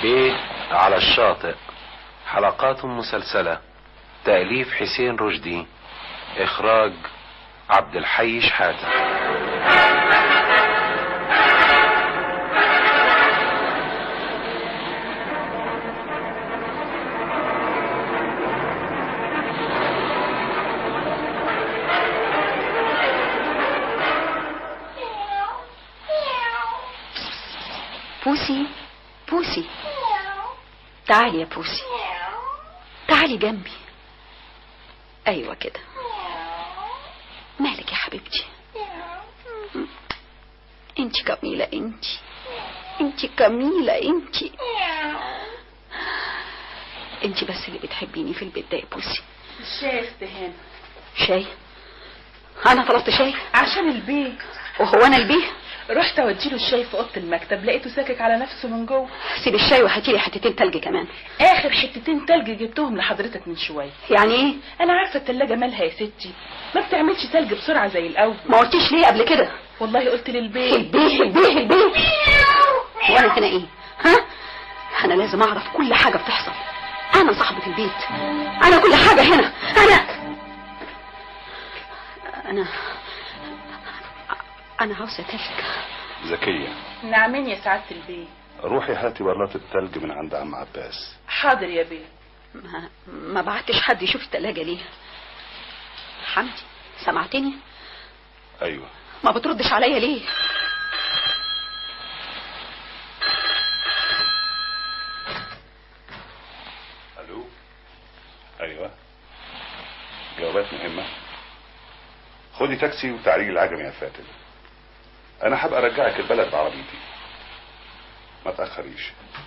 بيت على الشاطئ حلقات مسلسلة تأليف حسين رشدي إخراج عبد الحي شحاتة بوسي بوسي تعالي يا بوسي تعالي جنبي ايوه كده مالك يا حبيبتي انت جميلة انت انت جميلة انت انت بس اللي بتحبيني في البيت ده يا بوسي الشاي استهان شاي انا طلبت شاي عشان البيت وهو انا البيه رحت اوديله الشاي في اوضه المكتب لقيته ساكك على نفسه من جوه سيب الشاي وهاتيلي حتتين تلج كمان اخر حتتين تلج جبتهم لحضرتك من شويه يعني ايه انا عارفه التلاجة مالها يا ستي ما بتعملش تلج بسرعه زي الاول ما قلتيش ليه قبل كده والله قلت للبيت البيه البيه البيه وانا هنا ايه ها انا لازم اعرف كل حاجه بتحصل انا صاحبة البيت انا كل حاجه هنا انا انا انا عاوزه تلج زكية نعمين يا سعاده البيت روحي هاتي بلاط التلج من عند عم عباس حاضر يا بيه ما, ما بعتش حد يشوف التلاجة ليه حمدي سمعتني ايوه ما بتردش عليا ليه الو ايوه جوابات مهمة خدي تاكسي وتعريج العجمي يا فاتن انا هبقى ارجعك البلد بعربيتي ما تاخريش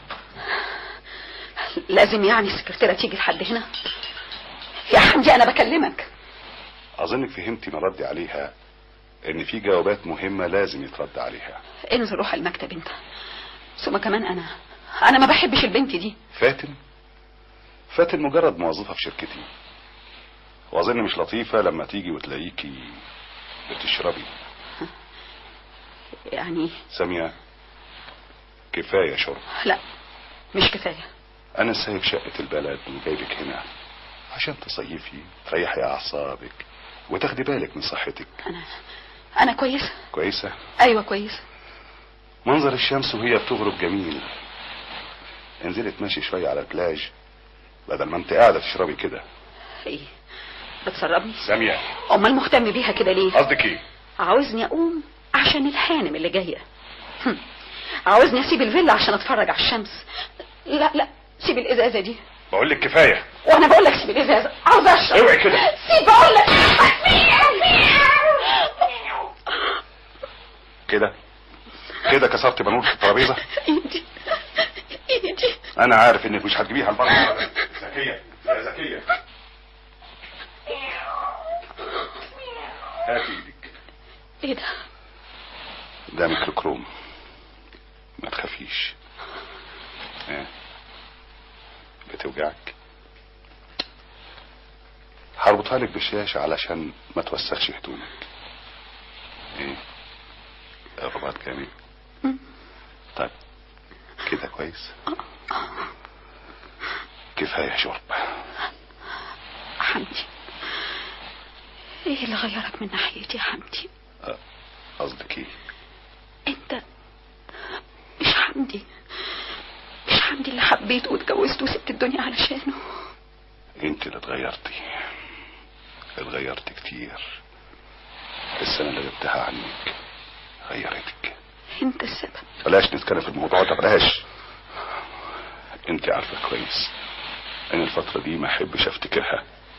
لازم يعني السكرتيرة تيجي لحد هنا يا حمدي انا بكلمك اظنك فهمتي من ردي عليها ان في جوابات مهمة لازم يترد عليها انزل روح المكتب انت ثم كمان انا انا ما بحبش البنت دي فاتن فاتن مجرد موظفة في شركتي واظن مش لطيفة لما تيجي وتلاقيكي بتشربي يعني سامية كفاية شرب لا مش كفاية انا سايب شقة البلد وجايبك هنا عشان تصيفي تريحي اعصابك وتاخدي بالك من صحتك انا انا كويسة كويسة ايوه كويسة منظر الشمس وهي بتغرب جميل انزلي تمشي شوية على البلاج بدل ما انت قاعدة تشربي كده ايه بتسربني سامية امال مهتم بيها كده ليه قصدك ايه عاوزني اقوم عشان الهانم اللي جايه هم. عاوزني اسيب الفيلا عشان اتفرج على الشمس لا لا سيب الازازه دي بقول لك كفاية وانا بقول لك سيب الازازه عاوز اشرب اوعي كده سيب بقول لك كده كده كسرت بنور الترابيزة ايدي ايدي انا عارف انك مش هتجيبيها البره ذكية يا ذكية هاتي ايدك ايه ده ده ميكروكروم ما تخافيش ها بتوجعك هربطها لك بالشاشة علشان ما توسخش هدومك ايه الرباط جميل طيب كده كويس كفاية شرب حمدي ايه اللي غيرك من ناحيتي يا حمدي قصدك ايه انت مش حمدي مش حمدي اللي حبيته واتجوزته وسبت الدنيا علشانه انت اللي اتغيرتي اتغيرت كتير السنة اللي جبتها عنك غيرتك انت السبب بلاش نتكلم في الموضوع ده بلاش انت عارفة كويس ان الفترة دي ما احبش افتكرها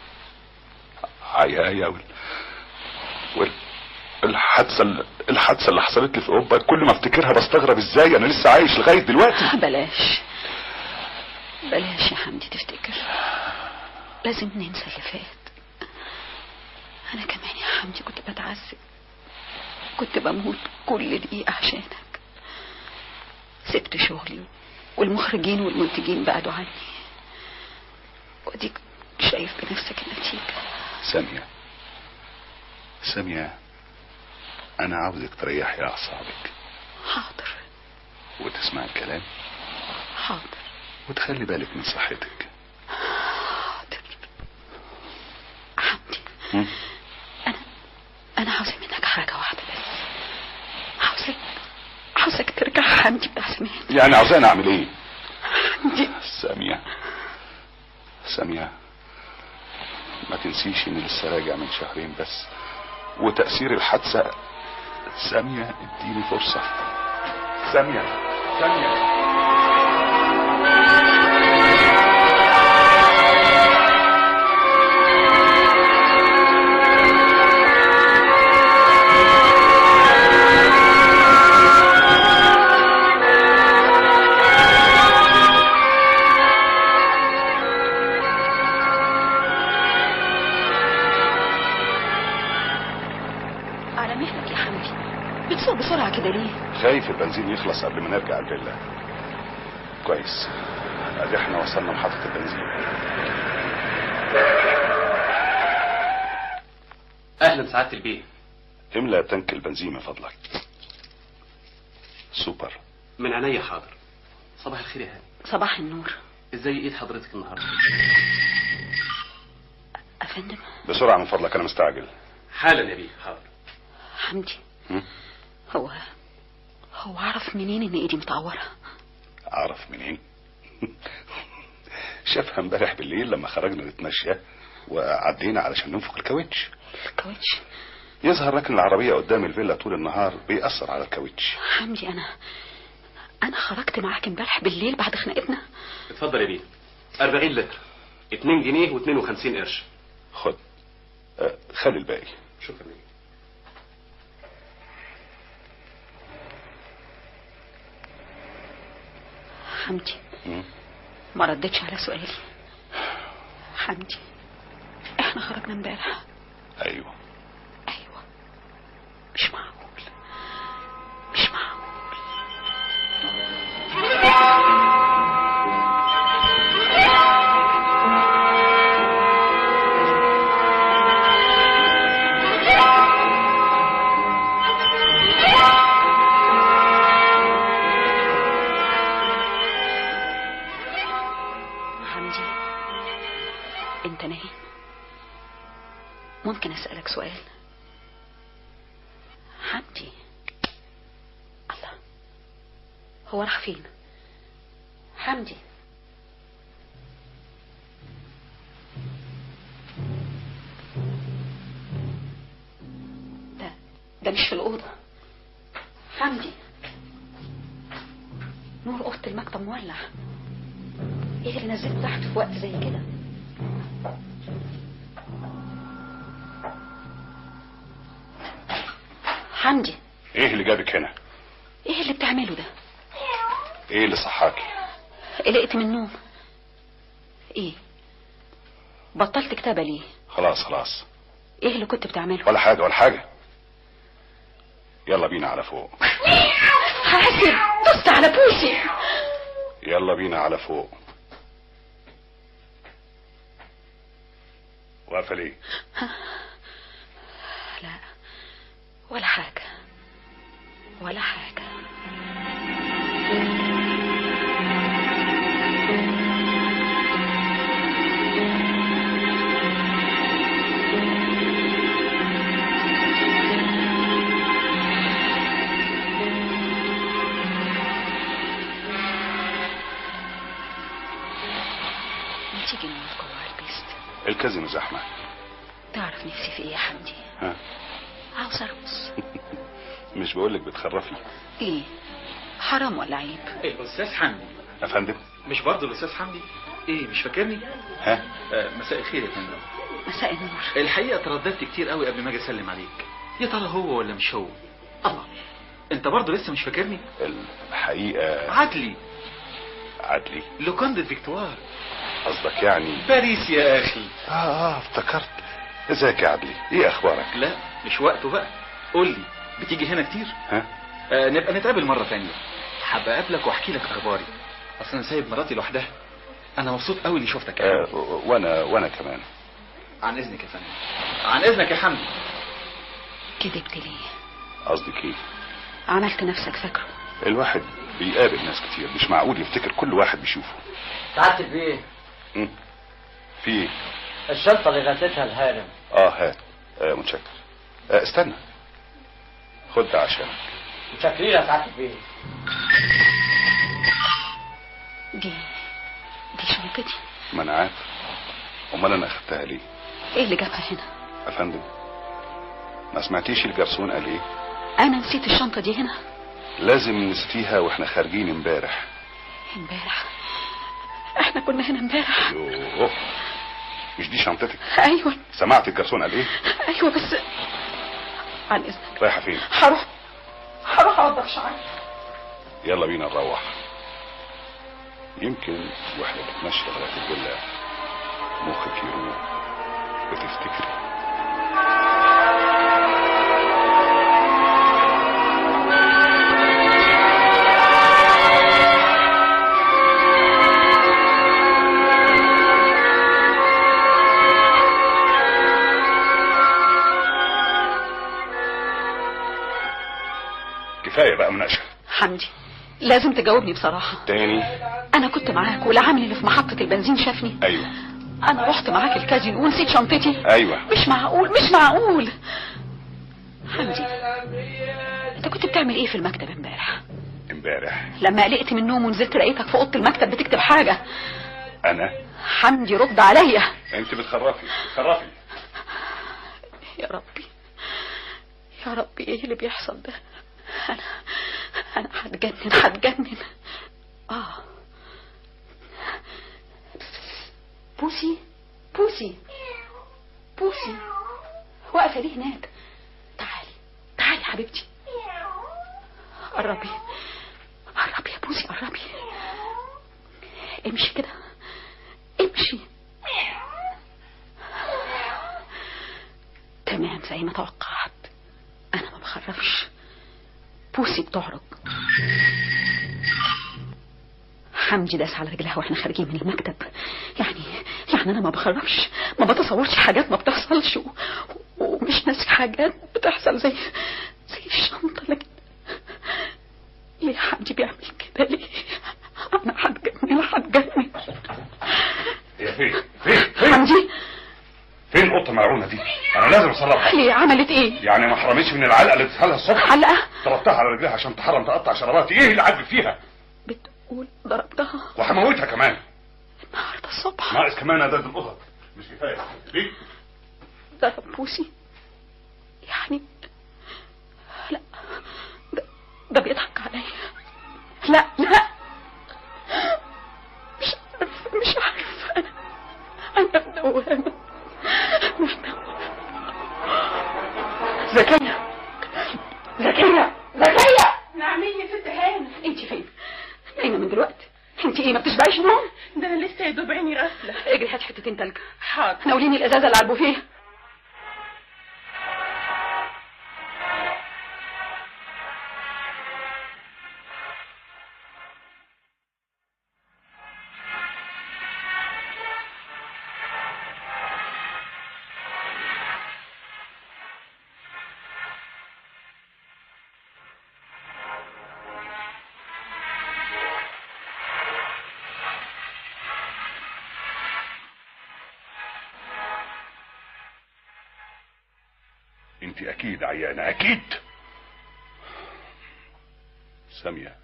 عيايا وال... وال... الحادثة ال- الحادثة اللي حصلت لي في اوروبا كل ما افتكرها بستغرب ازاي انا لسه عايش لغاية دلوقتي بلاش بلاش يا حمدي تفتكر لازم ننسى اللي فات انا كمان يا حمدي كنت بتعذب كنت بموت كل دقيقة عشانك سبت شغلي والمخرجين والمنتجين بعدوا عني وديك شايف بنفسك النتيجة سامية سامية انا عاوزك تريحي اعصابك حاضر وتسمع الكلام حاضر وتخلي بالك من صحتك حاضر حمدي هم؟ انا انا عاوزه منك حاجه واحده بس عاوزك عاوزك ترجع حمدي بتاع زمان يعني عاوزاني اعمل ايه حمدي سامية سامية ما تنسيش اني لسه راجع من شهرين بس وتأثير الحادثة سامية اديني فرصة سامية سامية على مهلك يا حمدي بتسوق بسرعه كده ليه خايف البنزين يخلص قبل ما نرجع الفيلا كويس ادي احنا وصلنا محطة البنزين اهلا سعاده البيه املى تنك البنزين من فضلك سوبر من عينيا حاضر صباح الخير يا هاني صباح النور ازاي ايد حضرتك النهارده افندم بسرعة من فضلك انا مستعجل حالا يا بيه حاضر حمدي هم؟ هو هو عرف منين ان ايدي متعوره اعرف منين شافها امبارح بالليل لما خرجنا نتمشى وعدينا علشان ننفخ الكاوتش الكاوتش يظهر ركن العربية قدام الفيلا طول النهار بيأثر على الكاوتش حمدي انا انا خرجت معاك امبارح بالليل بعد خناقتنا اتفضل يا بيه 40 لتر 2 جنيه و52 قرش خد آه، خلي الباقي شكرا لك حمدي مم. ما ردتش على سؤالي حمدي احنا خرجنا امبارح ايوه ايوه مش معقول مش معقول حمدي انت نايم ممكن اسالك سؤال حمدي الله هو راح فين حمدي ده ده مش في الأوضة حمدي نور أوضة المكتب مولع ايه اللي نزلته تحت في وقت زي كده حمدي ايه اللي جابك هنا ايه اللي بتعمله ده ايه اللي صحاكي قلقت من النوم ايه بطلت كتابة ليه خلاص خلاص ايه اللي كنت بتعمله ولا حاجة ولا حاجة يلا بينا على فوق حاسب بص على بوسي يلا بينا على فوق واقفة ليه لا ولا حاجة ولا حاجة ما تيجي نقعد جوه على البيست الكازينو زحمة تعرف نفسي في ايه يا حمدي ها عاوز ارقص مش بقولك بتخرفي ايه حرام ولا عيب الاستاذ حمدي يا فندم مش برضه الاستاذ حمدي ايه مش فاكرني ها آه مساء الخير يا فندم مساء النور الحقيقه ترددت كتير قوي قبل ما اجي اسلم عليك يا ترى هو ولا مش هو الله انت برضه لسه مش فاكرني الحقيقة عدلي عدلي لوكاند فيكتوار قصدك يعني باريس يا اخي اه اه افتكرت ازيك يا عدلي ايه اخبارك لا مش وقته بقى قول لي بتيجي هنا كتير ها آه نبقى نتقابل مره تانية حابة اقابلك واحكي لك اخباري اصل انا سايب مراتي لوحدها انا مبسوط قوي اني شفتك يا آه حمدي. وانا وانا كمان عن اذنك يا فندم عن اذنك يا حمدي كذبت ليه قصدك ايه عملت نفسك فاكره الواحد بيقابل ناس كتير مش معقول يفتكر كل واحد بيشوفه سعادة البيه مم. في ايه الشنطة اللي غسلتها الهانم اه هات آه متشكر آه استنى خد ده عشانك متشكرين يا سعادة البيه دي دي شنطتي ما انا عارف امال انا اخدتها ليه ايه اللي جابها هنا يا فندم ما سمعتيش الجرسون قال ايه انا نسيت الشنطة دي هنا لازم نسيتيها واحنا خارجين امبارح امبارح احنا كنا هنا امبارح يوه مش دي شنطتك ايوه سمعت الجرسون قال ايه ايوه بس عن اذنك رايحه فين هروح هروح اوضح شعري يلا بينا نروح يمكن واحنا بنتمشى لغايه الفيلا مخك يروح وتفتكري كفايه بقى مناقشه حمدي لازم تجاوبني بصراحة تاني انا كنت معاك والعامل اللي في محطة البنزين شافني ايوه انا رحت معاك الكازينو ونسيت شنطتي ايوه مش معقول مش معقول حمدي انت كنت بتعمل ايه في المكتب امبارح امبارح لما قلقت من النوم ونزلت لقيتك في اوضه المكتب بتكتب حاجه انا حمدي رد عليا انت بتخرفي بتخرفي يا ربي يا ربي ايه اللي بيحصل ده انا انا هتجنن هتجنن اه بوسي بوسي بوسي واقفه ليه هناك تعالي تعالي حبيبتي قربي قربي يا بوسي قربي امشي كده امشي تمام زي ما توقعت انا ما بخرفش بوسي بتعرج حمدي داس على رجلها واحنا خارجين من المكتب يعني يعني انا ما بخرفش ما بتصورش حاجات ما بتحصلش و... ومش ناسي حاجات بتحصل زي زي الشنطه لكن ليه حمدي بيعمل كده ليه انا هتجنن هتجنن هي فين فين فين حمدي فين القطه الملعونه دي انا لازم اصرفها ليه عملت ايه يعني ما حرمتش من العلقه اللي اديتها لها الصبح علقه ضربتها على رجلها عشان تحرم تقطع شراباتي ايه اللي عاجبك فيها بتقول ضربتها وهموتها كمان النهارده الصبح ناقص كمان اداد القطط مش كفايه ليه ضرب بوسي يعني لا ده, ده بيضحك عليا لا لا مش عارفه مش عارفه انا انا في دوامه مش دوامه زكية زكية زكية نعمين يا ست هانم انت فين نايمة من دلوقتي انت ايه ما بتشبعيش نوم ده انا لسه يا دوب عيني غافله اجري هات حتتين تلج حاضر ناوليني الازازة اللي على البوفيه انت اكيد عيانه اكيد ساميه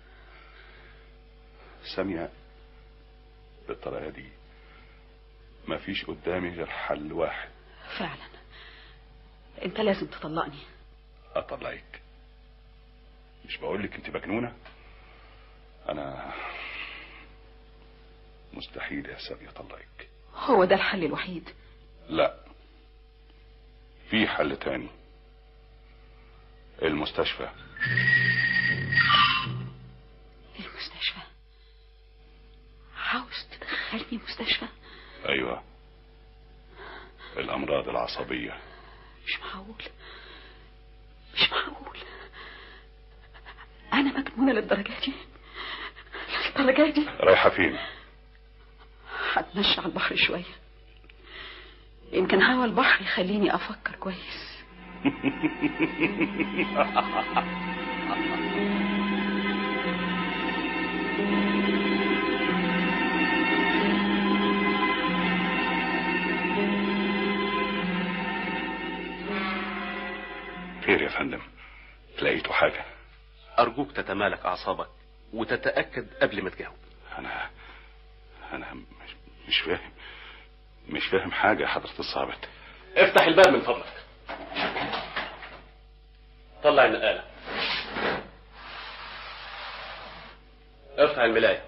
ساميه بالطريقه دي ما فيش قدامي غير حل واحد فعلا انت لازم تطلقني اطلعك مش بقولك انت مجنونه انا مستحيل يا ساميه اطلعك هو ده الحل الوحيد لا في حل تاني المستشفى المستشفى عاوز تدخلني مستشفى ايوه الامراض العصبيه مش معقول مش معقول انا مجنونه للدرجه دي للدرجه دي رايحه فين هتمشى على البحر شويه يمكن هوا البحر يخليني افكر كويس فندم لقيته حاجة ارجوك تتمالك اعصابك وتتاكد قبل ما تجاوب انا انا مش, مش فاهم مش فاهم حاجة يا حضرة الضابط افتح الباب من فضلك طلع النقاله ارفع الملايه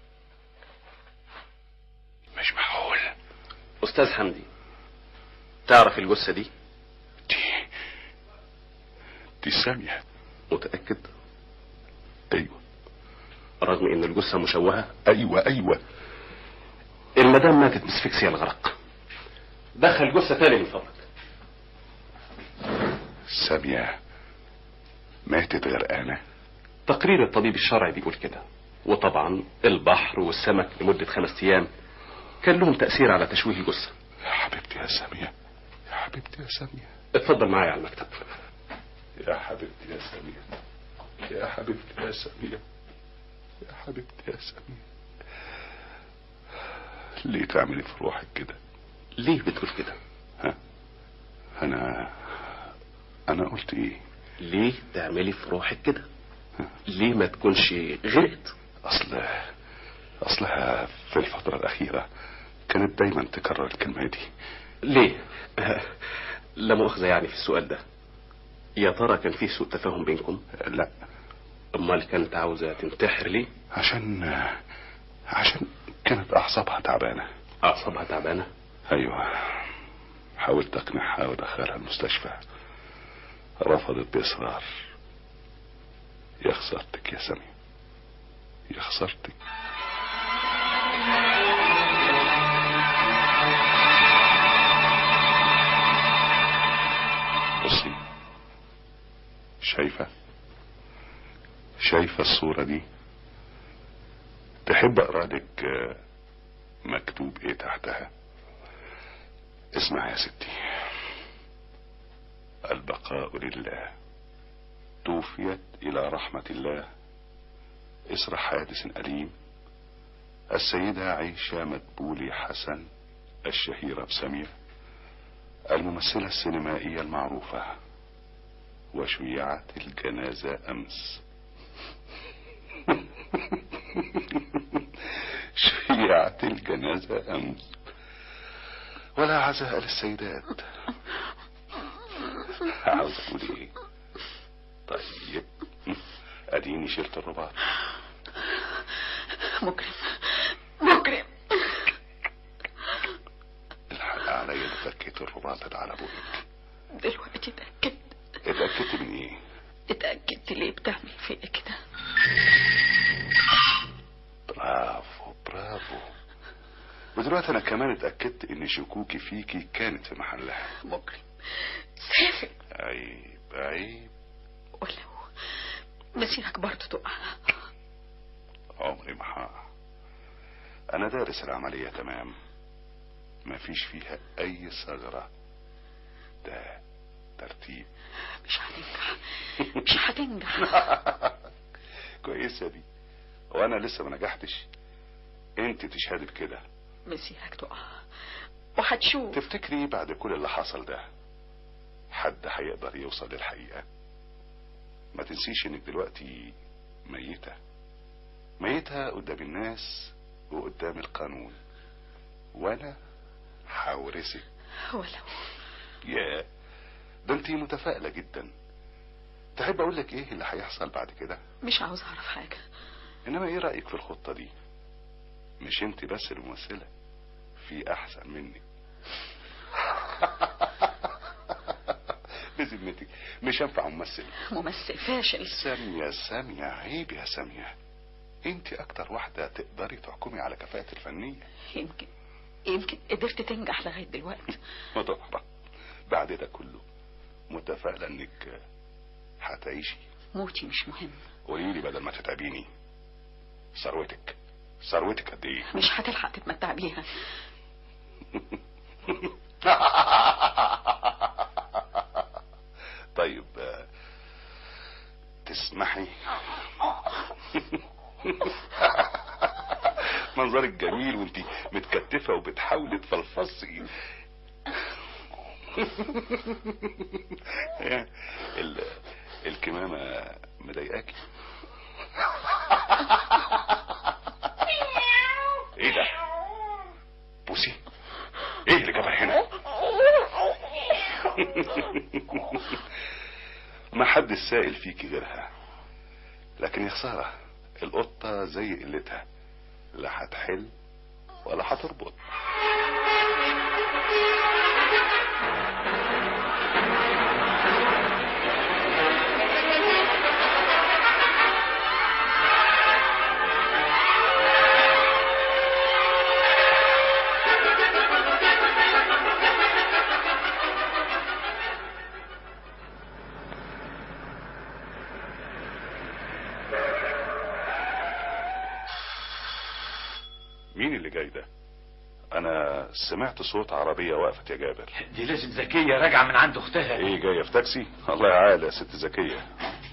مش معقول استاذ حمدي تعرف الجثه دي دي دي سامية متاكد ايوه رغم ان الجثه مشوهه ايوه ايوه المدام ماتت باسفكسيا الغرق دخل جثه تاني من فضلك سامية ماتت غرقانة تقرير الطبيب الشرعي بيقول كده وطبعا البحر والسمك لمدة خمس أيام كان لهم تأثير على تشويه الجثة يا حبيبتي يا سامية يا حبيبتي يا سامية اتفضل معايا على المكتب يا حبيبتي يا سامية يا حبيبتي يا سامية يا حبيبتي يا سامية ليه تعملي في روحك كده ليه بتقول كده ها انا انا قلت ايه ليه تعملي في روحك كده ليه ما تكونش غرقت اصل اصلها في الفترة الاخيرة كانت دايما تكرر الكلمة دي ليه لا مؤاخذة يعني في السؤال ده يا ترى كان في سوء تفاهم بينكم لا امال كانت عاوزة تنتحر ليه عشان عشان كانت اعصابها تعبانة اعصابها تعبانة ايوه حاولت اقنعها وادخلها المستشفى رفضت باصرار يا خسارتك يا سامي يا خسارتك بصي شايفة شايفة الصورة دي تحب اقرا لك آه، مكتوب ايه تحتها اسمع يا ستي البقاء لله توفيت الى رحمة الله اسر حادث أليم السيدة عيشة مدبولي حسن الشهيرة بسمية الممثلة السينمائية المعروفة وشيعت الجنازة أمس شيعت الجنازة أمس ولا عزاء للسيدات عاوز أقول إيه طيب أديني شلت الرباط مكرم مكرم الحق عليا اللي فكيت الرباط اللي على بوقك دلوقتي اتأكدت اتأكدت من إيه اتأكدت ليه بتعمل فيا كده برافو برافو ودلوقتي أنا كمان اتأكدت إن شكوكي فيكي كانت في محلها مكرم سافر عيب عيب ولو مسيرك برضه تقع عمري ما هقع انا دارس العملية تمام مفيش فيها اي ثغرة ده ترتيب مش هتنجح مش هتنجح كويسة دي وانا لسه ما نجحتش انت تشهدي بكده مسيرك تقع وهتشوف تفتكري بعد كل اللي حصل ده حد هيقدر يوصل للحقيقة ما تنسيش انك دلوقتي ميتة ميتة قدام الناس وقدام القانون وانا هورثك ولو يا ده انت متفائلة جدا تحب اقول لك ايه اللي هيحصل بعد كده مش عاوز اعرف حاجة انما ايه رأيك في الخطة دي مش انت بس الممثلة في احسن منك بذمتك مش هنفع ممثل ممثل فاشل سامية سامية عيب يا سامية انت اكتر واحدة تقدري تحكمي على كفاءة الفنية يمكن يمكن قدرت تنجح لغاية دلوقتي وطبعا بعد ده كله متفائلة انك هتعيشي موتي مش مهم قولي لي بدل ما تتعبيني ثروتك ثروتك قد ايه مش هتلحق تتمتع بيها طيب آه، تسمحي منظرك جميل وانت متكتفة وبتحاولي تفلفصي ال... الكمامة مضايقاكي ايه ده بوسي ايه اللي جابها هنا ما حد سائل فيكي غيرها لكن يا خسارة القطة زي قلتها لا هتحل ولا هتربط مين اللي جاي ده انا سمعت صوت عربية وقفت يا جابر دي لازم زكية راجعة من عند اختها ايه جاية في تاكسي الله يعال يا ست زكية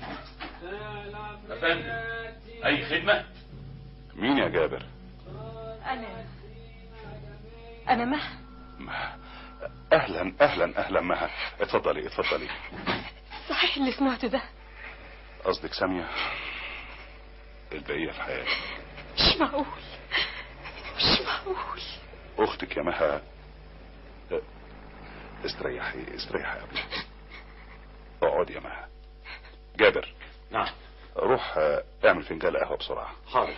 يا فندم اي خدمة مين يا جابر انا انا مها ما- اهلا اهلا اهلا مها اتفضلي اتفضلي صحيح اللي سمعته ده قصدك سامية البقية في حياتي مش معقول مش معقول اختك يا مها اه، استريحي استريحي يا ابني اقعدي يا مها جابر نعم روح اه، اعمل فنجان قهوة بسرعة حاضر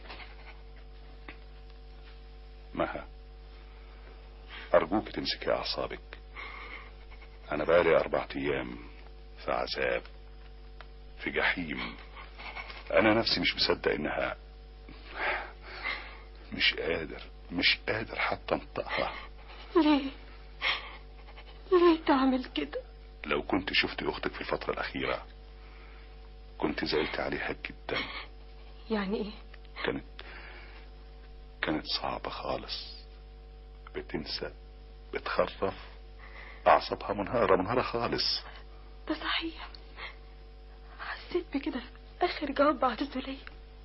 مها أرجوك تمسكي أعصابك أنا بقالي أربعة أيام في عذاب في جحيم أنا نفسي مش مصدق إنها مش قادر مش قادر حتى انطقها ليه ليه تعمل كده لو كنت شفت أختك في الفترة الأخيرة كنت زعلت عليها جدا يعني ايه كانت كانت صعبة خالص بتنسى بتخرف أعصابها منهارة منهارة خالص ده صحيح حسيت بكده في اخر جواب بعتته ليا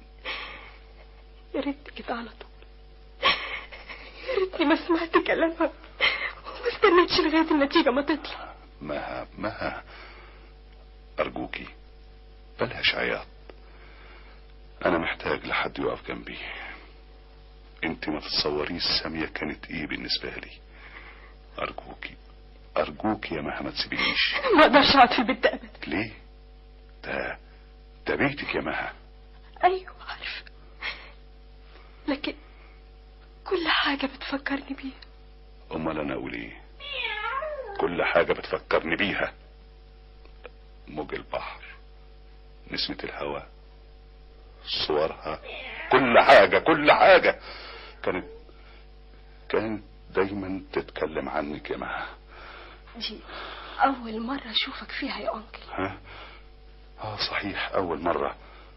يا ريت كده على طول يا ريتني ما سمعت كلامها وما استنيتش لغايه النتيجه ما تطلع مها مها أرجوكي بلاش عياط أنا محتاج لحد يقف جنبي انت ما تتصوريش سامية كانت ايه بالنسبة لي أرجوكي أرجوكي يا مها ما تسيبينيش ما اقدرش اقعد في البيت ده ابدا ليه ده ده بيتك يا مها ايوه عارفه لكن كل حاجه بتفكرني بيها امال انا اقول ايه كل حاجة بتفكرني بيها موج البحر نسمة الهواء صورها كل حاجة كل حاجة كانت كانت دايما تتكلم عنك يا مها دي اول مره اشوفك فيها يا انكل ها اه صحيح اول مرة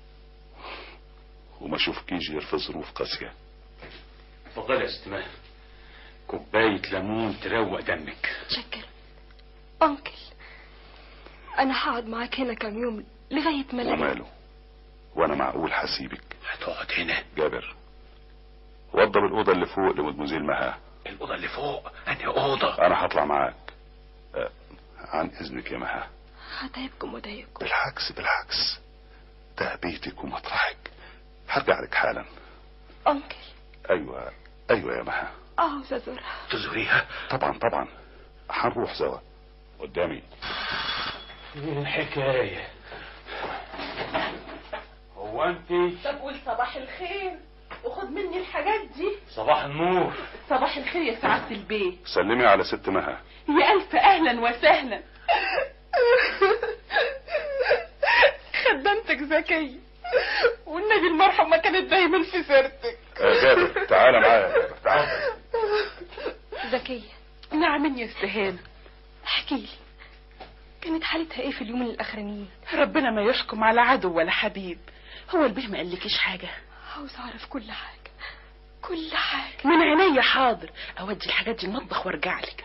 وما اشوفكيش غير في ظروف قاسية اتفضلي يا ست ماهر كوباية ليمون تروق دمك شكر انكل انا هقعد معاك هنا كام يوم لغايه ما الاقي وماله وانا معقول هسيبك هتقعد هنا جابر وضب الأوضة اللي فوق لمدموزيل مها الأوضة اللي فوق أنهي أوضة أنا هطلع معاك أه عن إذنك يا مها هتعبكم وضايقكم بالعكس بالعكس ده بيتك ومطرحك هرجع لك حالا انكل أيوة أيوة يا مها عاوز ازورها تزوريها طبعا طبعا هنروح سوا قدامي ايه الحكاية هو انت طب قول صباح الخير وخد مني الحاجات دي صباح النور صباح الخير يا سعادة البيت سلمي على ست مها يا ألف أهلا وسهلا خدمتك ذكية والنبي المرحومة كانت دايما في سيرتك آه جابر تعالى معايا يا جابر تعالى ذكيه نعم يا استهانة احكي لي كانت حالتها ايه في اليومين الاخرانيين ربنا ما يشكم على عدو ولا حبيب هو البيه ما قالكيش حاجة عاوز اعرف كل حاجه كل حاجه من عينيا حاضر اودي الحاجات دي المطبخ وارجع لك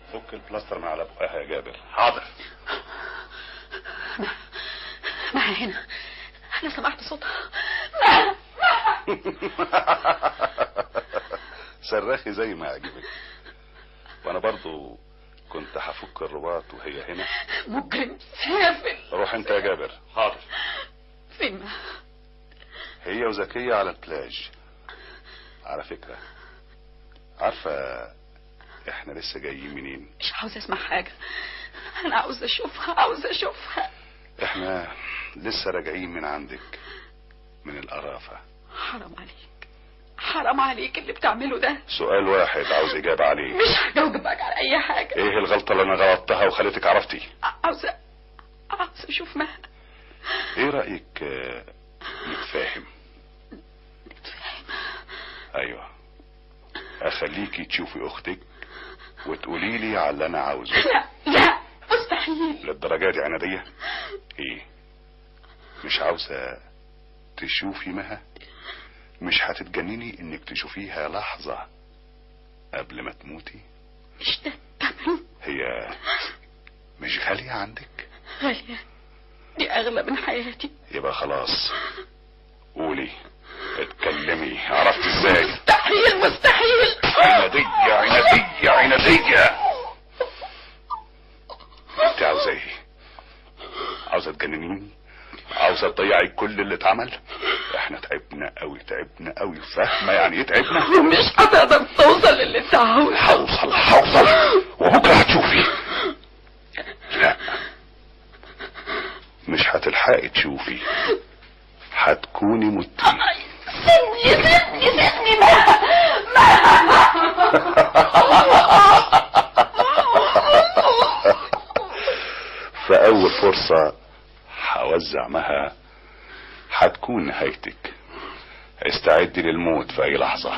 فك البلاستر من على بقها يا جابر حاضر معها هنا انا سمعت صوتها صرخي زي ما عجبك وانا برضو كنت هفك الرباط وهي هنا مجرم سافل روح انت يا جابر حاضر فين هي وزكية على البلاج على فكرة عارفة احنا لسه جايين منين مش عاوزة اسمع حاجة انا عاوزة اشوفها عاوزة اشوفها احنا لسه راجعين من عندك من القرافة حرام عليك حرام عليك اللي بتعمله ده سؤال واحد عاوز اجابة عليه مش هجاوبك على اي حاجة ايه الغلطة اللي انا غلطتها وخليتك عرفتي عاوزة عاوزة اشوف مها ايه رأيك آه، نتفاهم ايوه اخليكي تشوفي اختك وتقولي لي على اللي انا عاوزه لا لا مستحيل للدرجة دي عنادية ايه مش عاوزة تشوفي مها مش هتتجنني انك تشوفيها لحظة قبل ما تموتي مش ده تمام هي مش غالية عندك غالية دي اغلى من حياتي يبقى خلاص قولي اتكلمي عرفت ازاي مستحيل مستحيل عنادية عنادية عنادية انت عاوزة ايه عاوزة تجننيني عاوزة تضيعي كل اللي اتعمل احنا تعبنا قوي تعبنا قوي فاهمة يعني ايه تعبنا ومش هتقدر توصل للي انت عاوزه هوصل هوصل وبكرة هتشوفي لا مش هتلحقي تشوفي هتكوني متي سيبني سيبني سيبني مها فأول فرصة هوزع مها هتكون نهايتك استعدي للموت في أي لحظة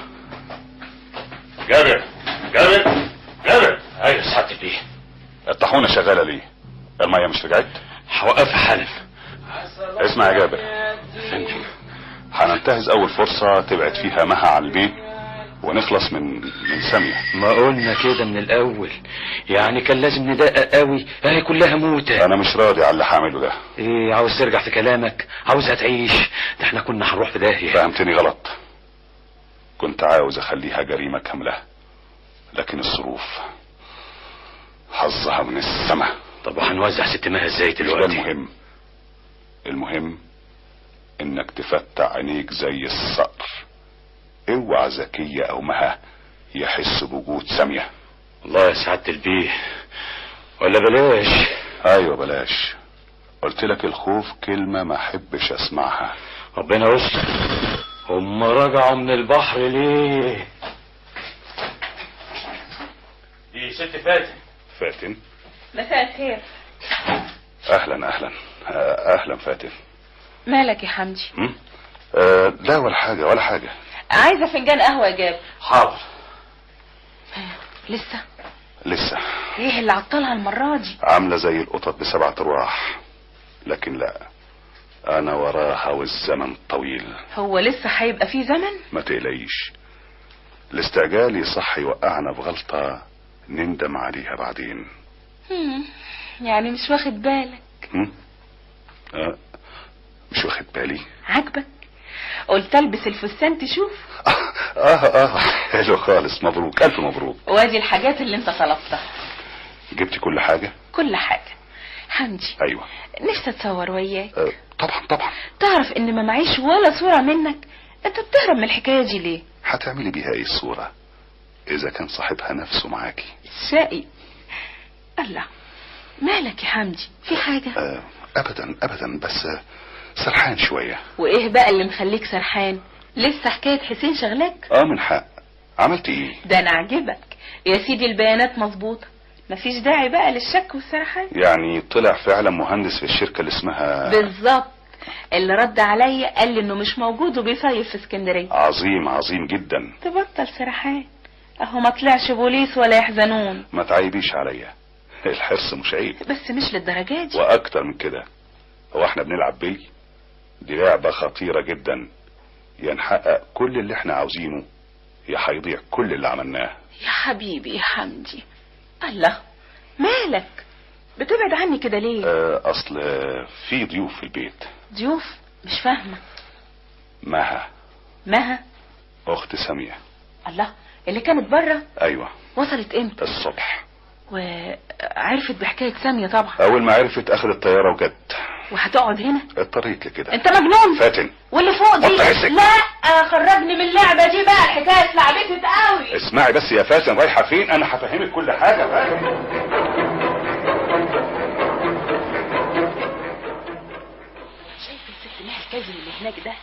جابر جابر جابر ايوه سعادة بيه الطاحونة شغالة ليه المية مش رجعت هوقفها حالا اسمع يا جابر هننتهز أول فرصة تبعد فيها مها عن البيت ونخلص من من سامية ما قلنا كده من الاول يعني كان لازم ندقق قوي اهي كلها موتة أنا مش راضي على اللي هعمله ده ايه عاوز ترجع في كلامك عاوزها تعيش ده احنا كنا هنروح في داهية فهمتني غلط كنت عاوز أخليها جريمة كاملة لكن الظروف حظها من السماء طب وهنوزع ست مها ازاي مش ده دلوقتي المهم المهم انك تفتح عينيك زي الصقر اوعى زكية او مها يحس بوجود سامية الله يا سعادة البيه ولا بلاش ايوه بلاش قلت لك الخوف كلمة ما احبش اسمعها ربنا يستر هم رجعوا من البحر ليه دي ست فاتن فاتن مساء الخير اهلا اهلا آه، اهلا فاتن مالك يا حمدي هم؟ آه لا ولا حاجة ولا حاجة عايزه فنجان قهوه يا جاب حاضر لسه لسه ايه اللي عطلها المره دي عاملة زي القطط بسبعة ارواح لكن لا انا وراها والزمن طويل هو لسه هيبقى في زمن ما تقلقيش الاستعجال يصح يوقعنا في غلطة نندم عليها بعدين هم، يعني مش واخد بالك هم؟ أه مش واخد بالي عاجبك قلت البس الفستان تشوف اه اه حلو خالص مبروك الف مبروك وادي الحاجات اللي انت طلبتها جبتي كل حاجة كل حاجه حمدي ايوه نفسي اتصور وياك أه طبعا طبعا تعرف ان ما معيش ولا صوره منك انت بتهرب من الحكايه دي ليه هتعملي بيها ايه الصورة اذا كان صاحبها نفسه معاكي شقي الله مالك يا حمدي في حاجه أه ابدا ابدا بس آه، سرحان شوية وايه بقى اللي مخليك سرحان لسه حكايه حسين شغلك اه من حق عملت ايه ده انا عجبك يا سيدي البيانات مظبوطه مفيش داعي بقى للشك والسرحان يعني طلع فعلا مهندس في الشركة اللي اسمها بالظبط اللي رد عليا قال لي انه مش موجود وبيصيف في اسكندريه عظيم عظيم جدا تبطل سرحان اهو ما طلعش بوليس ولا يحزنون ما تعيبيش عليا الحرص مش عيب بس مش للدرجه دي واكتر من كده هو احنا بنلعب بيه دي لعبة خطيرة جدا يا نحقق كل اللي احنا عاوزينه يا هيضيع كل اللي عملناه يا حبيبي يا حمدي الله مالك بتبعد عني كده ليه آه، اصل آه، في ضيوف في البيت ضيوف مش فاهمة مها مها اخت سامية الله اللي كانت بره ايوه وصلت امتى الصبح وعرفت بحكاية سامية طبعا اول ما عرفت اخذت الطيارة وجت وهتقعد هنا اضطريت لكده انت مجنون فاتن واللي فوق دي حط عزك. لا خرجني من اللعبة دي بقى الحكاية اتلعبت قوي اسمعي بس يا فاتن رايحة فين انا هفهمك كل حاجة فاتن شايف الست مها الكاظم اللي هناك ده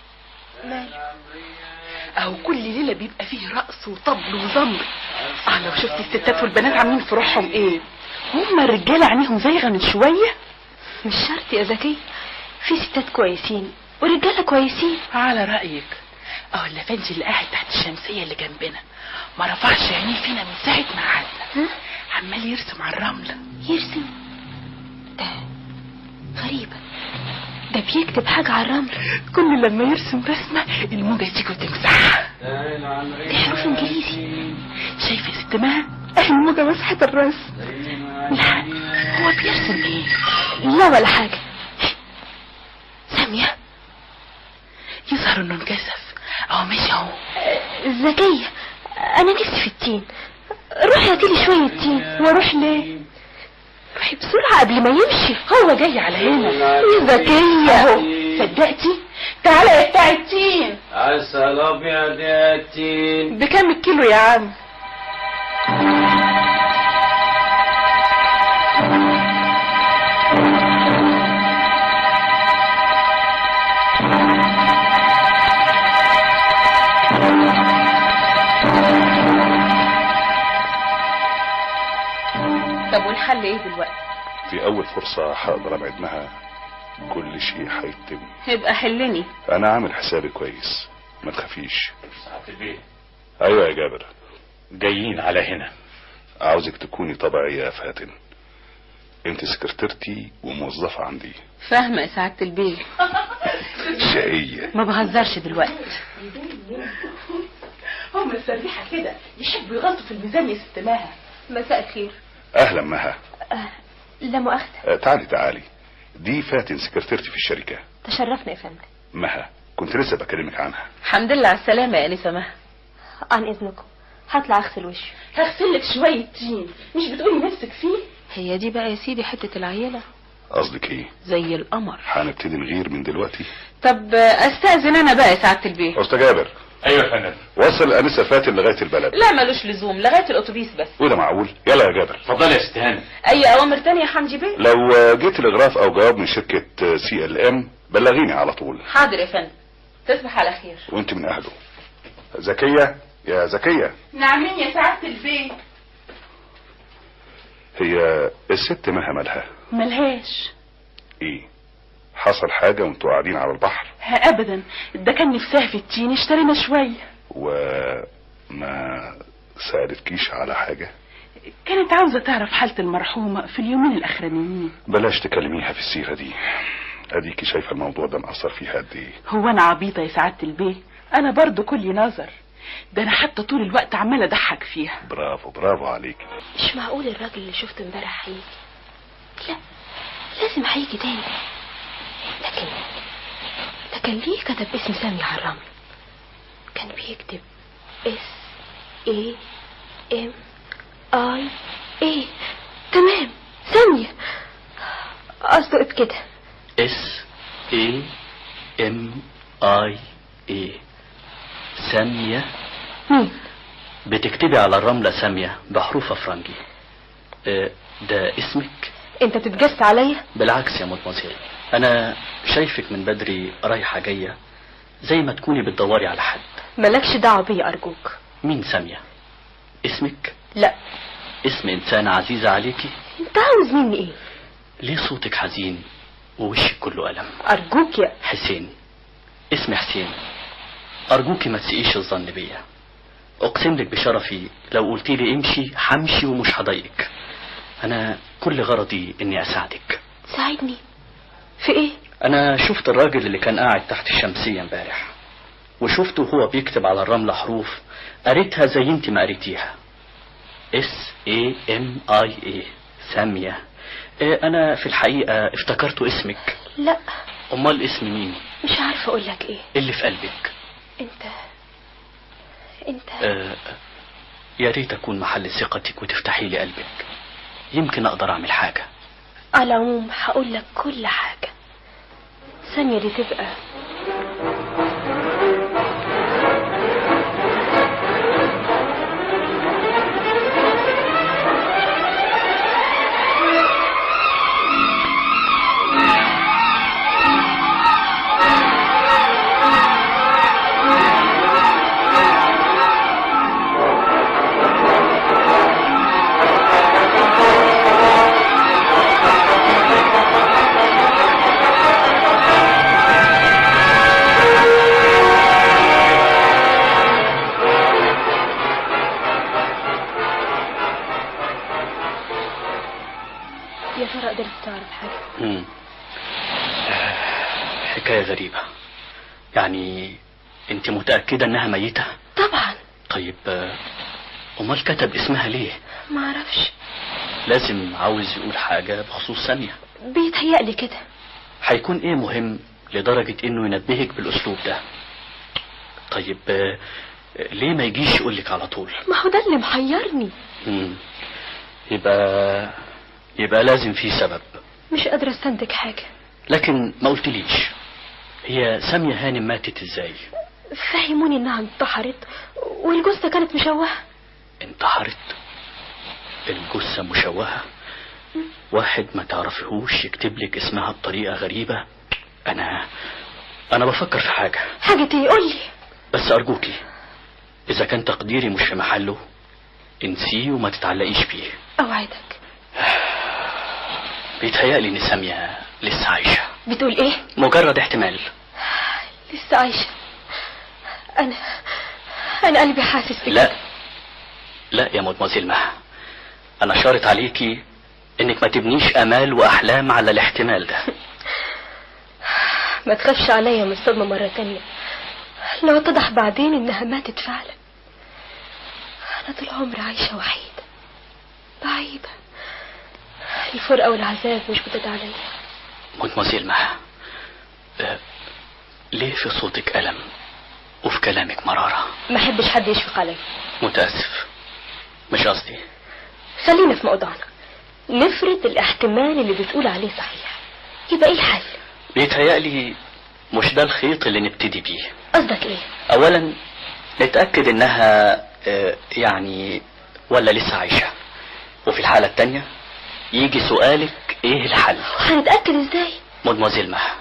اهو كل ليله بيبقى فيه رقص وطبل وزمر اه لو شفت الستات والبنات عاملين في روحهم ايه هم الرجاله عينيهم زايغه من شويه مش شرط يا زكي في ستات كويسين ورجاله كويسين على رايك اهو اللافنجي اللي قاعد تحت الشمسيه اللي جنبنا ما رفعش عينيه فينا من ساعه ما قعدنا عمال يرسم على الرمله يرسم ده غريبة ده بيكتب حاجة على الرمل كل لما يرسم رسمه الموجه تيجي وتمسحها دي حروف انجليزي شايف يا ست مها الموجه مسحت الرسم لا هو بيرسم ايه لا ولا حاجة سامية يظهر انه انكسف اهو ماشي اهو زكية أنا نفسي في التين روحي هاتيلي شوية تين واروح ليه روحي بسرعة قبل ما يمشي هو جاي على هنا يا زكية اهو صدقتي تعالى يا بتاع التين عسل ابيض يا التين بكام الكيلو يا عم طب والحل ايه دلوقتي في اول فرصة هقدر ابعد معها كل شيء هيتم يبقى حلني انا عامل حسابي كويس ما تخافيش ساعة البيت ايوه يا جابر جايين على هنا عاوزك تكوني طبيعية يا فاتن انت سكرتيرتي وموظفة عندي فاهمة يا سعادة البيت شقية ما بهزرش دلوقتي هم السريحه كده يحبوا يغلطوا في الميزان يا ست مها مساء الخير اهلا مها لا مؤاخذة آه، تعالي تعالي دي فاتن سكرتيرتي في الشركة تشرفنا يا فندم مها كنت لسه بكلمك عنها الحمد لله على السلامة يا أنسة مها عن إذنكم هطلع أغسل وشي هغسل لك شويه تين مش بتقولي نفسك فيه هي دي بقى يا سيدي حتة العيلة قصدك ايه زي القمر هنبتدي نغير من دلوقتي طب استأذن أنا بقى يا سعادة البيت استاذ جابر ايوه يا فندم وصل انسه فاتن لغايه البلد لا ملوش لزوم لغاية الأتوبيس بس وده معقول يلا يا جابر اتفضلي يا ست هاني أي أوامر تانية يا حمدي بيه لو آه، جيت الاغراف او جواب من شركه سي ال ام بلغيني على طول حاضر يا فندم تصبح على خير وانت من اهله زكيه يا زكيه نعمين يا سعاده البيت هي الست مها مالها ملهاش ايه حصل حاجه وانتوا قاعدين على البحر ها ابدا ده كان نفسها في التين اشترينا شويه وما سألتكيش على حاجة كانت عاوزه تعرف حاله المرحومه في اليومين الاخرانيين بلاش تكلميها في السيرة دي اديكي شايفة الموضوع ده مأثر فيها قد ايه هو انا عبيطه يا سعاده البيه انا برضو كلي نظر ده انا حتى طول الوقت عماله اضحك فيها برافو برافو عليك مش معقول الراجل اللي شفته امبارح هيجي لا لازم هيجي تاني لكن لكن ليه كتب اسم سامي على الرمل كان بيكتب اس اي ام اي اي تمام سامية قصده كده اس اي ام اي اي سامية مين بتكتبي على الرملة سامية بحروف افرنجي آه، ده اسمك انت بتتجس عليا بالعكس يا مدمزيل انا شايفك من بدري رايحة جاية زي ما تكوني بتدوري على حد مالكش دعوة بيا ارجوك مين سامية اسمك لا اسم انسانة عزيزة عليكي انت عاوز مني ايه ليه صوتك حزين ووشك كله ألم ارجوك يا حسين اسمي حسين أرجوكي ما تسيئيش الظن بيا أقسم لك بشرفي لو قلت لي امشي همشي ومش هضايقك أنا كل غرضي إني أساعدك ساعدني في ايه أنا شفت الراجل اللي كان قاعد تحت الشمسية امبارح وشفته وهو بيكتب على الرملة حروف قريتها زي انت ما قريتيها اس اي ام اي اي سامية إيه انا في الحقيقة افتكرته اسمك لا امال اسم مين مش عارفة اقول لك ايه اللي في قلبك انت انت آه يا ريت اكون محل ثقتك وتفتحي لي قلبك يمكن اقدر اعمل حاجة على العموم هقول لك كل حاجة سامية دي تبقى يا ترى قدرت تعرف حاجة مم. آه، حكاية غريبة يعني انت متأكدة انها ميتة طبعا طيب آه، امال كتب اسمها ليه ما اعرفش لازم عاوز يقول حاجة بخصوص سامية بيتهيألي كده هيكون ايه مهم لدرجة انه ينبهك بالاسلوب ده طيب آه، ليه ما يجيش يقولك على طول ما هو ده اللي محيرني مم. يبقى يبقى لازم في سبب مش قادرة استنتج حاجة لكن ما قلتليش هي سامية هانم ماتت ازاي فهموني انها انتحرت والجثة كانت مشوهة انتحرت الجثة مشوهة واحد ما تعرفيهوش يكتب لك اسمها بطريقة غريبة انا انا بفكر في حاجة حاجة ايه قولي بس ارجوكي اذا كان تقديري مش في محله انسيه وما تتعلقيش بيه اوعدك بيتهيألي ان سامية لسه عايشة بتقول ايه مجرد احتمال لسه عايشة انا انا قلبي حاسس بكده لا لا يا مدمزيل مها انا شارط عليكي انك ما تبنيش امال واحلام على الاحتمال ده ما تخافش عليا من الصدمة مرة تانية لو اتضح بعدين انها ماتت فعلا انا طول عمري عايشة وحيدة بعيدة الفرقة والعذاب مش بتد عليا مدمزيل مها آه، ليه في صوتك ألم وفي كلامك مرارة ما احبش حد يشفق عليا متأسف مش قصدي خلينا في موضوعنا نفرض الاحتمال اللي بتقول عليه صحيح يبقى ايه الحل بيتهيألي مش ده الخيط اللي نبتدي بيه قصدك ايه أولا نتأكد إنها آه، يعني ولا لسه عايشة وفي الحالة التانية يجي سؤالك إيه الحل هنتأكد ازاي مدموزيل مها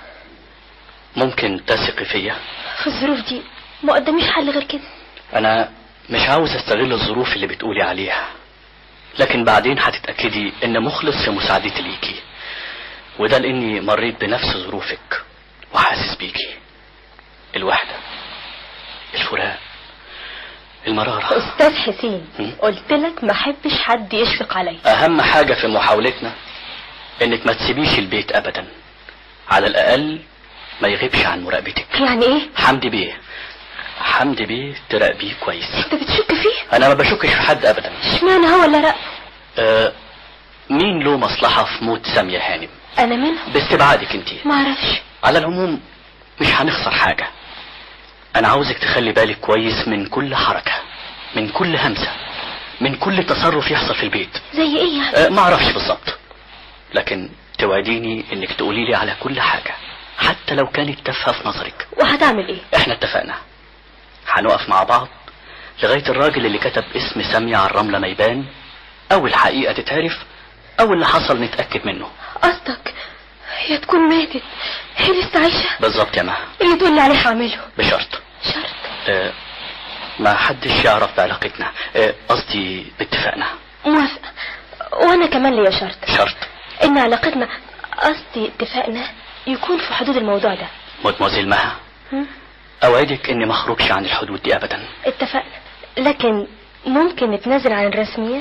ممكن تثقي فيا في الظروف دي ما قداميش حل غير كده أنا مش عاوز أستغل الظروف اللي بتقولي عليها لكن بعدين هتتأكدي إن مخلص في مساعدتي ليكي وده لأني مريت بنفس ظروفك وحاسس بيكي الوحدة الفراق المرارة استاذ حسين م? قلت لك ما احبش حد يشفق عليا أهم حاجة في محاولتنا إنك ما تسيبيش البيت أبدا على الأقل ما يغيبش عن مراقبتك يعني ايه حمدي بيه حمدي بيه تراقبيه كويس انت بتشك فيه أنا ما بشكش في حد أبدا اشمعنى هو ولا لا أه مين له مصلحة في موت سامية هانم انا منهم باستبعادك انت ما اعرفش على العموم مش هنخسر حاجة أنا عاوزك تخلي بالك كويس من كل حركة من كل همسة من كل تصرف يحصل في البيت زي ايه يعني أه ما اعرفش بالظبط لكن توعديني انك تقولي لي على كل حاجة حتى لو كانت تافهة في نظرك وهتعمل ايه احنا اتفقنا هنقف مع بعض لغاية الراجل اللي كتب اسم سامية على الرملة ما يبان او الحقيقة تتعرف او اللي حصل نتأكد منه قصدك هي تكون ماتت هي لسه عايشة بالظبط يا مها اللي تقول لي عليه هعمله بشرط شرط اه ما حدش يعرف بعلاقتنا اه، قصدي باتفاقنا موافقة وانا كمان ليا شرط شرط ان علاقتنا قصدي اتفاقنا يكون في حدود الموضوع ده مدموزيل مها هم؟ اوعدك اني ما اخرجش عن الحدود دي ابدا اتفقنا لكن ممكن نتنازل عن الرسميات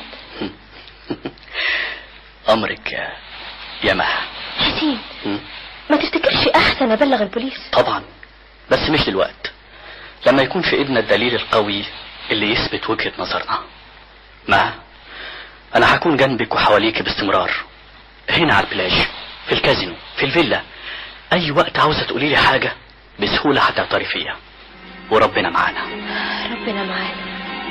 امرك يا يا مها حسين هم؟ ما تفتكرش احسن ابلغ البوليس طبعا بس مش دلوقت لما يكون في ايدنا الدليل القوي اللي يثبت وجهة نظرنا ما انا هكون جنبك وحواليك باستمرار هنا على البلاج في الكازينو في الفيلا اي وقت عاوزه تقولي لي حاجه بسهوله هتعترفيها وربنا معانا ربنا معانا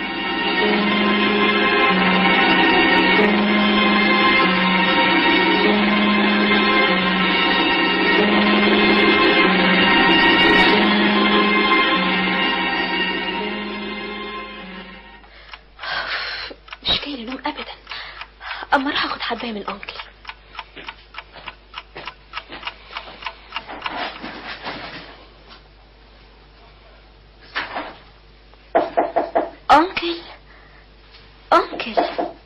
مش جاي لي نوم ابدا اما اروح اخد حبايه من انكل انكل انكل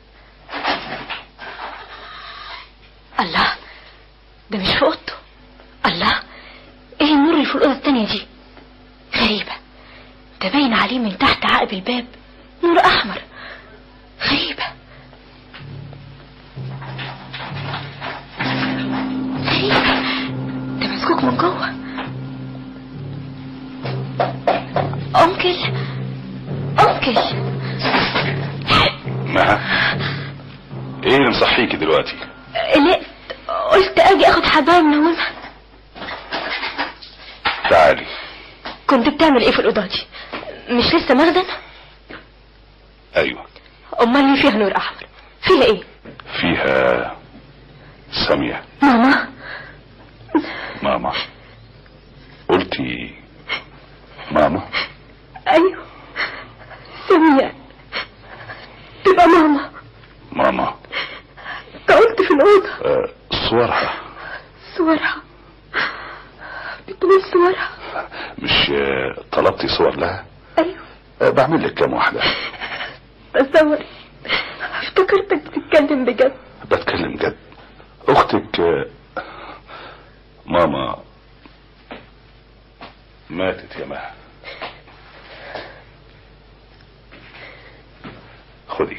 الله ده مش في اوضته الله ايه النور اللي في الاوضه التانية دي غريبه ده باين عليه من تحت عقب الباب نور احمر غريبه غريبه ده مسكوك من جوه انكل انكل مها ايه اللي مصحيكي دلوقتي قلقت قلت اجي اخد حبايه منومها تعالي كنت بتعمل ايه في الاوضه دي مش لسه مخدن ايوه امال ليه فيها نور احمر فيها ايه فيها سامية ماما ماما قلتي ماما ايوه سمية تبقى ماما ماما انت قلت في الاوضه آه صورها صورها بتقول صورها مش آه طلبتي صور لها ايوه آه بعمل لك كام واحدة تصور افتكرتك بتتكلم بجد بتكلم جد اختك آه ماما ماتت يا مها خدي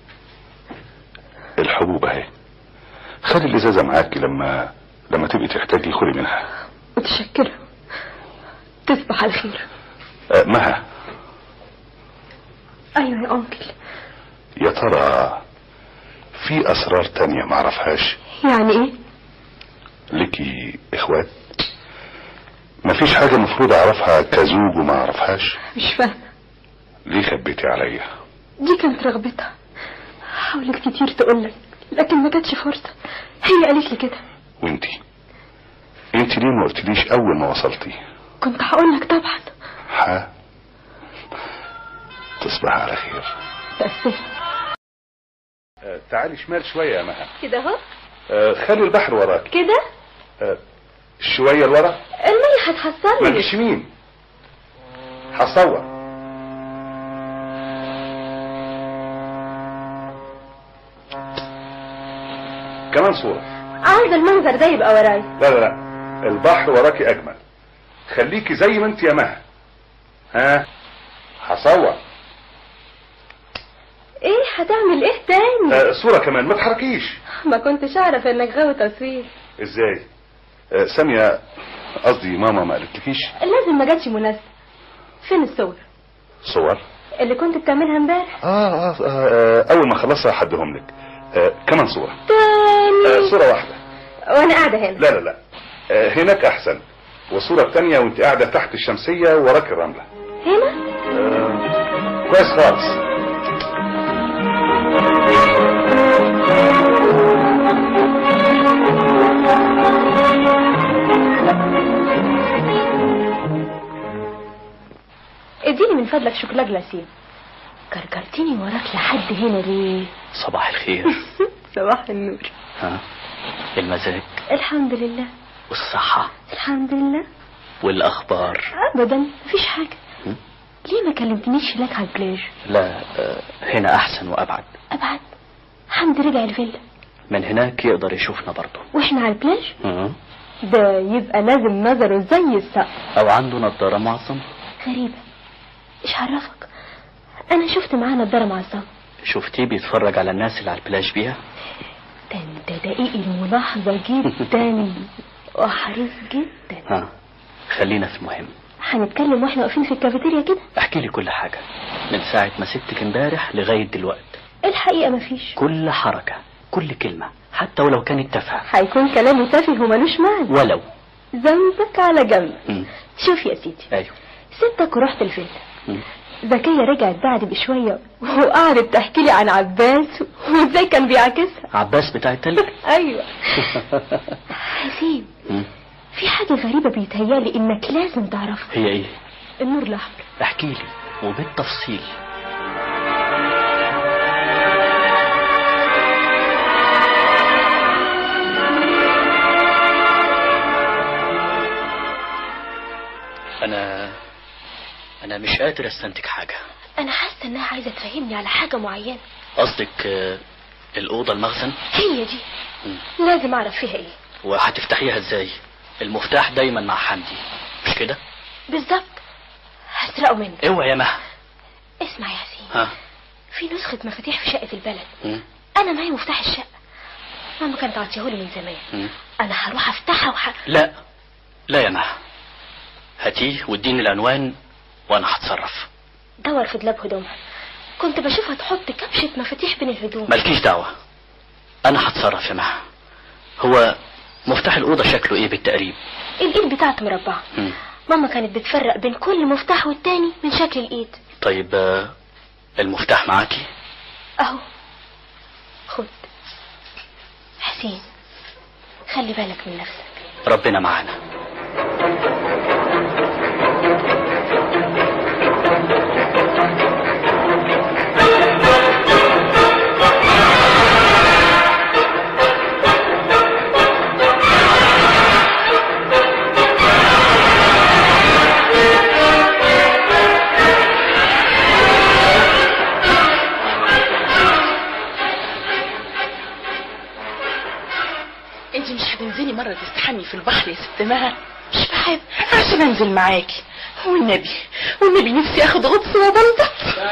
الحبوب اهي خلي الازازه معاكي لما لما تبقي تحتاجي خدي منها متشكرة تصبح على خير آه مها ايوه يا انكل يا ترى في اسرار تانية معرفهاش يعني ايه لكي اخوات مفيش حاجة المفروض اعرفها كزوج وما اعرفهاش مش فاهمة ليه خبيتي عليا دي كانت رغبتها حاولت كتير تقولك لكن ما جاتش فرصة هي قالت لي كده وانتي انتي ليه ما قلتليش اول ما وصلتي كنت هقولك طبعا ها تصبح على خير تأسف آه تعالي شمال شوية يا مها كده اهو آه خلي البحر وراك كده آه شوية لورا المية ما هتحصلني تجيش يمين هصور كمان صورة عايزة المنظر ده يبقى وراي لا لا لا البحر وراكي اجمل خليكي زي ما انت يا مها ها هصور ايه هتعمل ايه تاني آه صورة كمان ما تحركيش ما كنتش اعرف انك غاوي تصوير ازاي آه سامية قصدي ماما ما قالتلكيش لازم ما جاتش مناسبة فين الصور صور اللي كنت بتعملها امبارح آه, آه, آه, آه اول ما اخلصها هديهم لك آه كمان صورة تاني آه صورة واحدة وانا قاعدة هنا لا لا لا آه هناك احسن وصورة تانية وانت قاعدة تحت الشمسية وراك الرملة هنا آه كويس خالص اديني من فضلك شوكولا جلاسيه كركرتيني وراك لحد هنا ليه صباح الخير صباح النور ها المزاج الحمد لله والصحة الحمد لله والأخبار ابدا مفيش حاجه هم؟ ليه ما كلمتنيش هناك على البلاج لا آه، هنا أحسن وأبعد ابعد حمد رجع الفيلا من هناك يقدر يشوفنا برضه واحنا على البلاج ها؟ ده يبقى لازم نظره زي السقف أو عنده نظارة معظمة غريبه ايش عرفك انا شفت معاه نضاره معصمه شفتيه بيتفرج على الناس اللي على البلاج بيها ده انت دقيق الملاحظه جدا وحريص جدا ها خلينا في المهم هنتكلم واحنا واقفين في الكافيتيريا كده احكي لي كل حاجة من ساعة ما سبتك امبارح لغاية دلوقتي الحقيقة مفيش كل حركة كل كلمة حتى ولو كانت تافهة هيكون كلامي تافه وملوش معنى ولو ذنبك على جنب مم. شوف يا سيدي ايوه سبتك ورحت الفيلا مم. زكية رجعت بعد بشوية وقعدت تحكي لي عن عباس وازاي كان بيعاكسها عباس بتاع التلج ايوه حسين مم. في حاجة غريبة بيتهيالي انك لازم تعرفها هي ايه النور الاحمر احكي لي وبالتفصيل انا انا مش قادر استنتج حاجة انا حاسة انها عايزة تفهمني على حاجة معينة قصدك آه، الأوضة المخزن هي دي مم. لازم اعرف فيها ايه وهتفتحيها ازاي المفتاح دايما مع حمدي مش كده بالظبط هسرقه منه اوعى يا مها اسمع يا حسين ها في نسخة مفاتيح في شقة البلد مم. انا معايا مفتاح الشقة ماما كانت عطيهولي من زمان مم. انا هروح افتحها وح... لا لا يا مها هاتيه واديني العنوان وانا هتصرف دور في دولاب هدومها كنت بشوفها تحط كبشة مفاتيح بين الهدوم مالكيش دعوة انا هتصرف يا مها هو مفتاح الأوضة شكله ايه بالتقريب الايد بتاعته مربعة مم. ماما كانت بتفرق بين كل مفتاح والتاني من شكل الايد طيب آه، المفتاح معاكي اهو خد حسين خلي بالك من نفسك ربنا معانا انت مش هتنزلي مرة تستحمي في البحر يا ست مها مش بحب عشان انزل معاكي والنبي والنبي نفسي اخد غطس وبلطة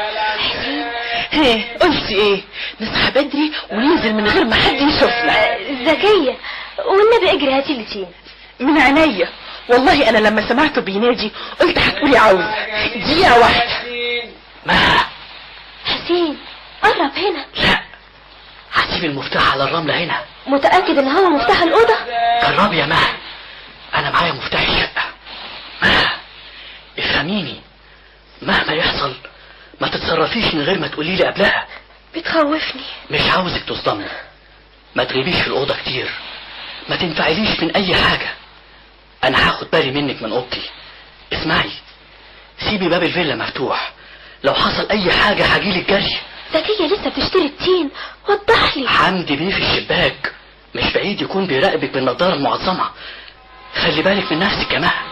ايه قلتي ايه نصحى بدري وننزل من غير ما حد يشوفنا ذكية والنبي اجري هاتي لي تين من عينيا والله انا لما سمعته بينادي قلت هتقولي عاوزة دقيقة واحدة مها حسين قرب هنا لا هسيب المفتاح على الرملة هنا متأكد ان هو مفتاح الأوضة جربي يا مها انا معايا مفتاح الشقة مها افهميني مهما يحصل ما تتصرفيش من غير ما تقولي لي قبلها بتخوفني مش عاوزك تصدمي ما تغيبيش في الأوضة كتير ما تنفعليش من أي حاجة أنا هاخد بالي منك من أوضتي اسمعي سيبي باب الفيلا مفتوح لو حصل أي حاجة هجيلك جري ذكية لسه بتشتري التين وضح لي حمدي بيه في الشباك مش بعيد يكون بيراقبك بالنضارة المعظمة خلي بالك من نفسك يا مها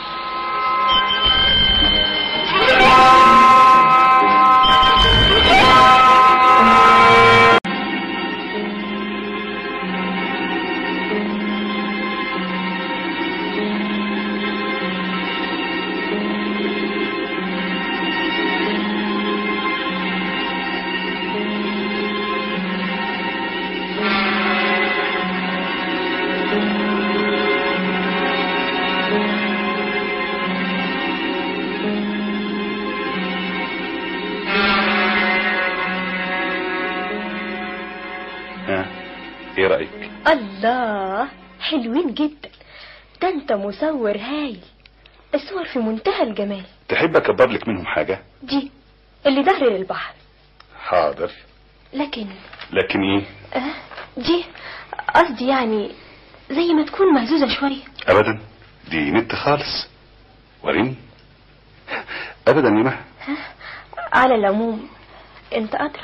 ها ايه رأيك الله حلوين جدا ده انت مصور هايل الصور في منتهى الجمال تحب اكبر لك منهم حاجة دي اللي ظهر للبحر حاضر لكن لكن ايه آه دي قصدي يعني زي ما تكون مهزوزة شوية ابدا دي نت خالص وريني ابدا يا مها على العموم انت أدرى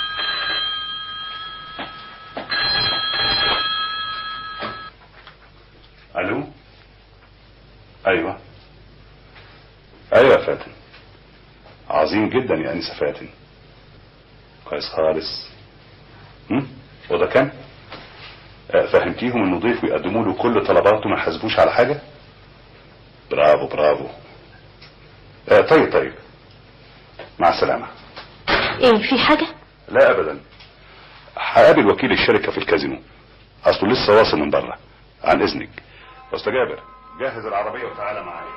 الو ايوه ايوه يا فاتن عظيم جدا يا انسه فاتن كويس خالص هم؟ وده كان آه، فهمتيهم انه ضيف ويقدموا له كل طلباته ما يحاسبوش على حاجه برافو برافو آه طيب طيب مع السلامه ايه في حاجة لا ابدا هقابل وكيل الشركه في الكازينو اصله لسه واصل من بره عن اذنك استاذ جابر جهز العربيه وتعالى معايا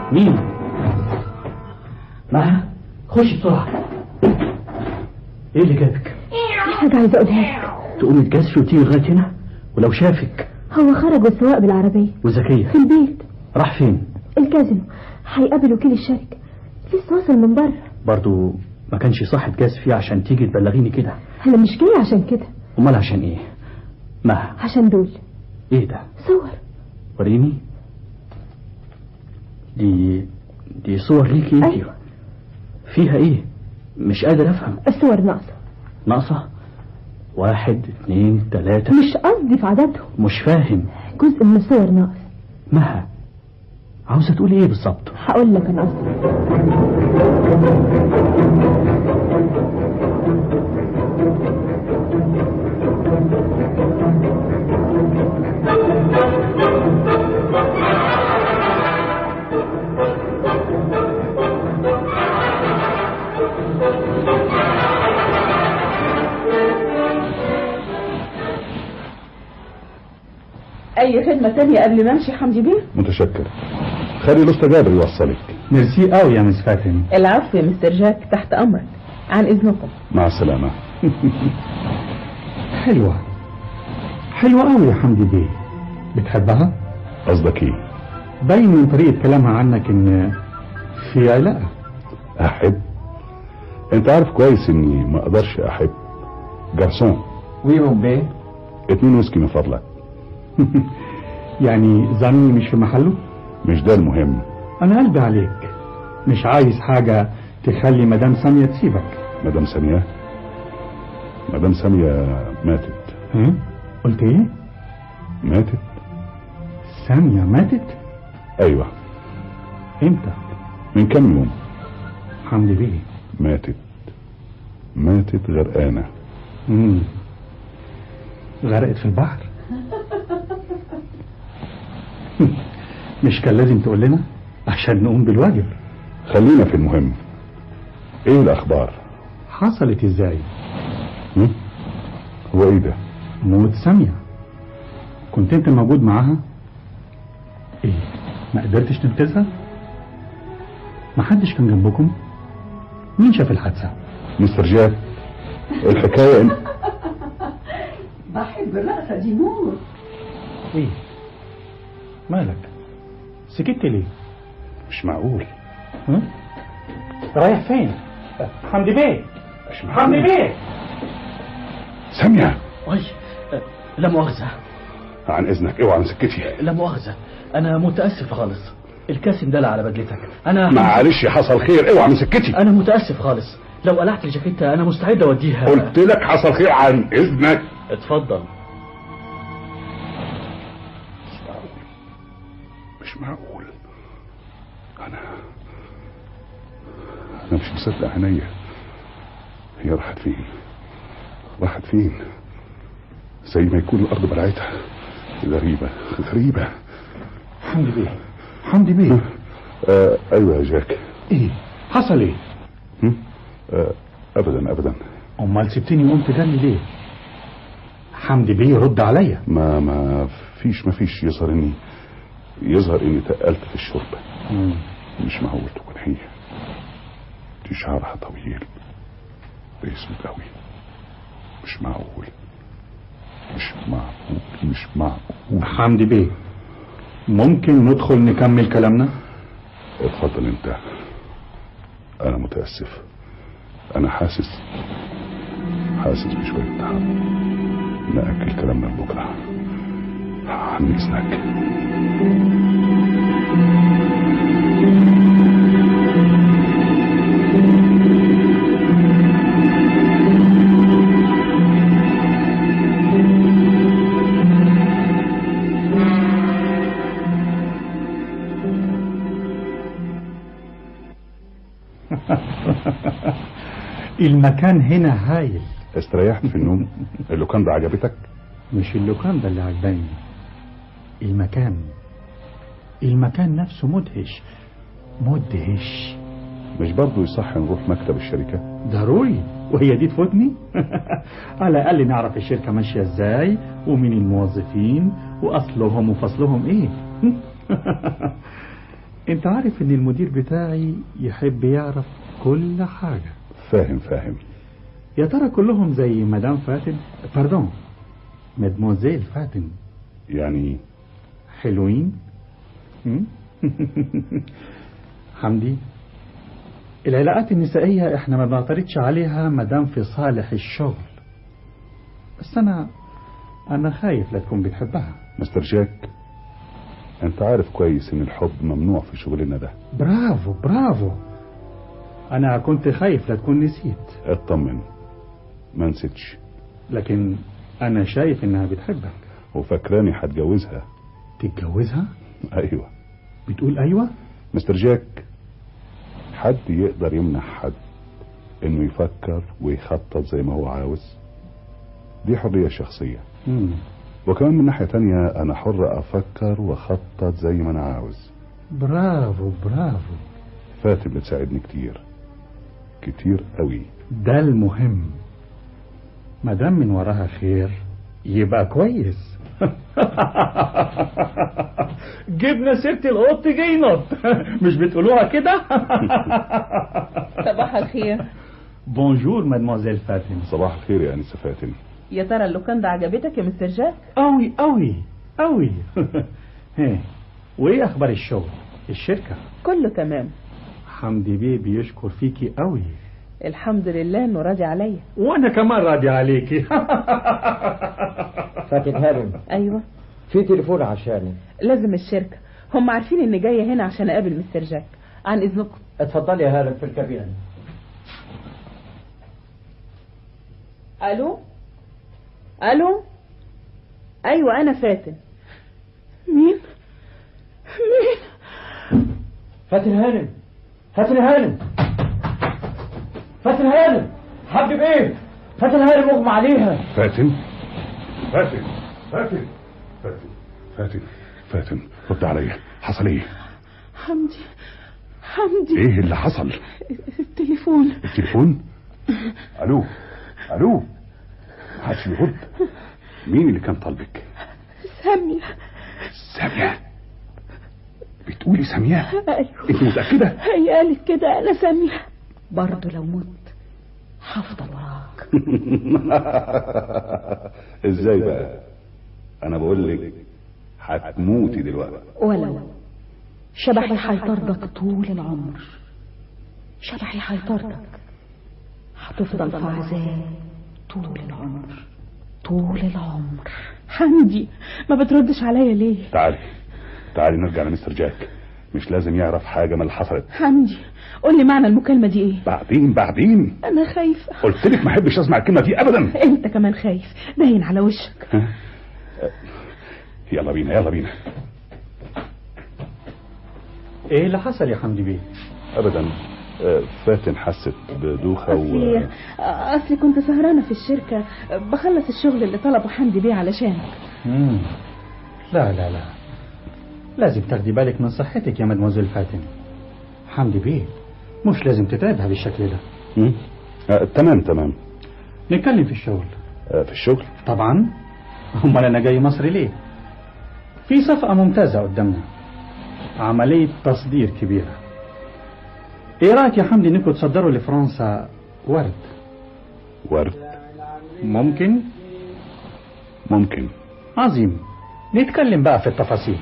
مين معها خش بسرعة ايه اللي جابك حاجة عايزة أقولها لك تقومي تجازفي وتيجي لغاية هنا ولو شافك هو خرج والسواق بالعربية وزكية في البيت راح فين الكازينو هيقابل وكيل الشركة لسه واصل من بره برضو ما كانش صح تجاز فيه عشان تيجي تبلغيني كده أنا مش جاي عشان كده امال عشان ايه ما عشان دول ايه ده صور وريني دي دي صور ليكي انت أيوة. فيها ايه مش قادر افهم الصور ناقصة ناقصة واحد اتنين تلاتة مش قصدي في عددهم مش فاهم جزء من الصور ناقص مها عاوزة تقولي ايه بالظبط هقول لك أنا قصدي اي خدمة تانية قبل ما امشي حمدي بيه متشكر خلي الأستاذ جابر يوصلك ميرسي قوي يا مس فاتن العفو يا مستر جاك تحت امرك عن اذنكم مع السلامة حلوة حلوة قوي يا حمدي بيه بتحبها؟ قصدك ايه باين من طريقة كلامها عنك ان في علاقة أحب أنت عارف كويس إني ما أقدرش أحب جارسون وي بيه اتنين ويسكي من فضلك يعني ظني مش في محله؟ مش ده المهم انا قلبي عليك مش عايز حاجة تخلي مدام سامية تسيبك مدام سامية مدام سامية ماتت ها؟ قلت ايه؟ ماتت سامية ماتت؟ أيوة امتى؟ من كام يوم حمدي بيه ماتت ماتت غرقانة مم. غرقت في البحر مش كان لازم تقول لنا عشان نقوم بالواجب خلينا في المهم ايه الأخبار حصلت ازاي هم؟ هو ايه ده موت سامية كنت انت موجود معاها ايه ما قدرتش تنقذها ما حدش كان جنبكم مين شاف الحادثة مستر جاك الحكاية إن... بحب الرقصة دي موت ايه مالك سكت ليه مش معقول ها؟ رايح فين حمدي بيه مش حمدي بيه سامية اي أه، لا مؤاخذة عن إذنك اوعى عن سكتي لا مؤاخذة انا متأسف خالص الكاسم دلع على بدلتك انا معلش حصل خير اوعى من سكتي انا متأسف خالص لو قلعت الجاكيتة انا مستعد اوديها قلت لك حصل خير عن إذنك اتفضل مش معقول مش معقول أنا أنا مش مصدق عينيا هي راحت فين راحت فين زي ما يكون الأرض بلعتها غريبة غريبة حمدي بيه حمدي بيه آه أيوة يا جاك ايه حصل ايه هم؟ آه أبدا أبدا امال سبتني وقمت جنبي ليه حمدي بيه رد عليا ما ما فيش ما فيش يظهر إني يظهر إني تقلت في الشرب مم. مش معقول تكون هي دي شعرها طويل باسود قوي مش معقول مش معقول مش معقول حمدي بيه ممكن ندخل نكمل كلامنا اتفضل انت انا متاسف انا حاسس حاسس بشويه تعب نأكل كلامنا لبكره عن اذنك المكان هنا هايل استريحت في النوم اللوكان ده عجبتك مش اللوكان ده اللي عجباني المكان المكان نفسه مدهش مدهش مش برضه يصح نروح مكتب الشركه ضروري وهي دي تفوتني على الاقل نعرف الشركه ماشيه ازاي ومين الموظفين واصلهم وفصلهم ايه انت عارف ان المدير بتاعي يحب يعرف كل حاجة فاهم فاهم يا ترى كلهم زي مدام فاتن باردون مدموزيل فاتن يعني حلوين م? حمدي العلاقات النسائية احنا ما بنعترضش عليها مدام في صالح الشغل بس انا انا خايف لا تكون بتحبها مستر جاك انت عارف كويس ان الحب ممنوع في شغلنا ده برافو برافو انا كنت خايف لا تكون نسيت اطمن ما نسيتش لكن انا شايف انها بتحبك وفاكراني هتجوزها تتجوزها ايوه بتقول ايوه مستر جاك حد يقدر يمنع حد انه يفكر ويخطط زي ما هو عاوز دي حرية شخصية مم. وكمان من ناحية تانية انا حر افكر واخطط زي ما انا عاوز برافو برافو فاتن بتساعدني كتير كتير قوي ده المهم ما دام من وراها خير يبقى كويس جبنا سيرة القط جينط مش بتقولوها كده صباح الخير بونجور مادموزيل فاتن صباح الخير يا انسة فاتن يا ترى اللوكاندا عجبتك يا مستر جاك قوي قوي قوي ها وايه اخبار الشغل الشركة كله تمام حمدي بيه بيشكر فيكي قوي الحمد لله انه راضي عليا وانا كمان راضي عليكي فاتن هانم ايوه في تليفون عشاني لازم الشركه هم عارفين اني جايه هنا عشان اقابل مستر جاك عن اذنكم اتفضلي يا هانم في الكابينة الو الو ايوه انا فاتن مين مين فاتن هانم فاتن هانم فاتن هانم حب ايه فاتن هانم اغمى عليها فاتن فاتن فاتن فاتن فاتن فاتن رد عليا حصل ايه حمدي حمدي ايه اللي حصل التليفون التليفون الو الو محدش بيرد مين اللي كان طالبك سامية سامية بتقولي سامية ايوه انت متأكدة هي قالت كده انا سامية برضه لو مت هفضل وراك ازاي بقى انا بقول لك هتموتي دلوقتي ولو شبحي هيطاردك طول العمر شبحي هيطاردك هتفضل في عذاب طول العمر طول العمر حمدي ما بتردش عليا ليه تعالي تعالي نرجع لمستر جاك مش لازم يعرف حاجة من اللي حصلت حمدي قول لي معنى المكالمة دي ايه بعدين بعدين انا خايفة قلت لك ما احبش اسمع الكلمة دي ابدا انت كمان خايف باين على وشك ها؟ يلا بينا يلا بينا ايه اللي حصل يا حمدي بيه ابدا آه، فاتن حست بدوخة و اصلي اصلي كنت سهرانة في الشركة بخلص الشغل اللي طلبه حمدي بيه علشانك مم. لا لا لا لازم تاخدي بالك من صحتك يا مدموزيل فاتن حمدي بيه مش لازم تتعبها بالشكل ده مم. آه، تمام تمام نتكلم في الشغل آه، في الشغل طبعا امال انا جاي مصر ليه في صفقة ممتازة قدامنا عملية تصدير كبيرة ايه رأيك يا حمدي انكم تصدروا لفرنسا ورد ورد ممكن ممكن عظيم نتكلم بقى في التفاصيل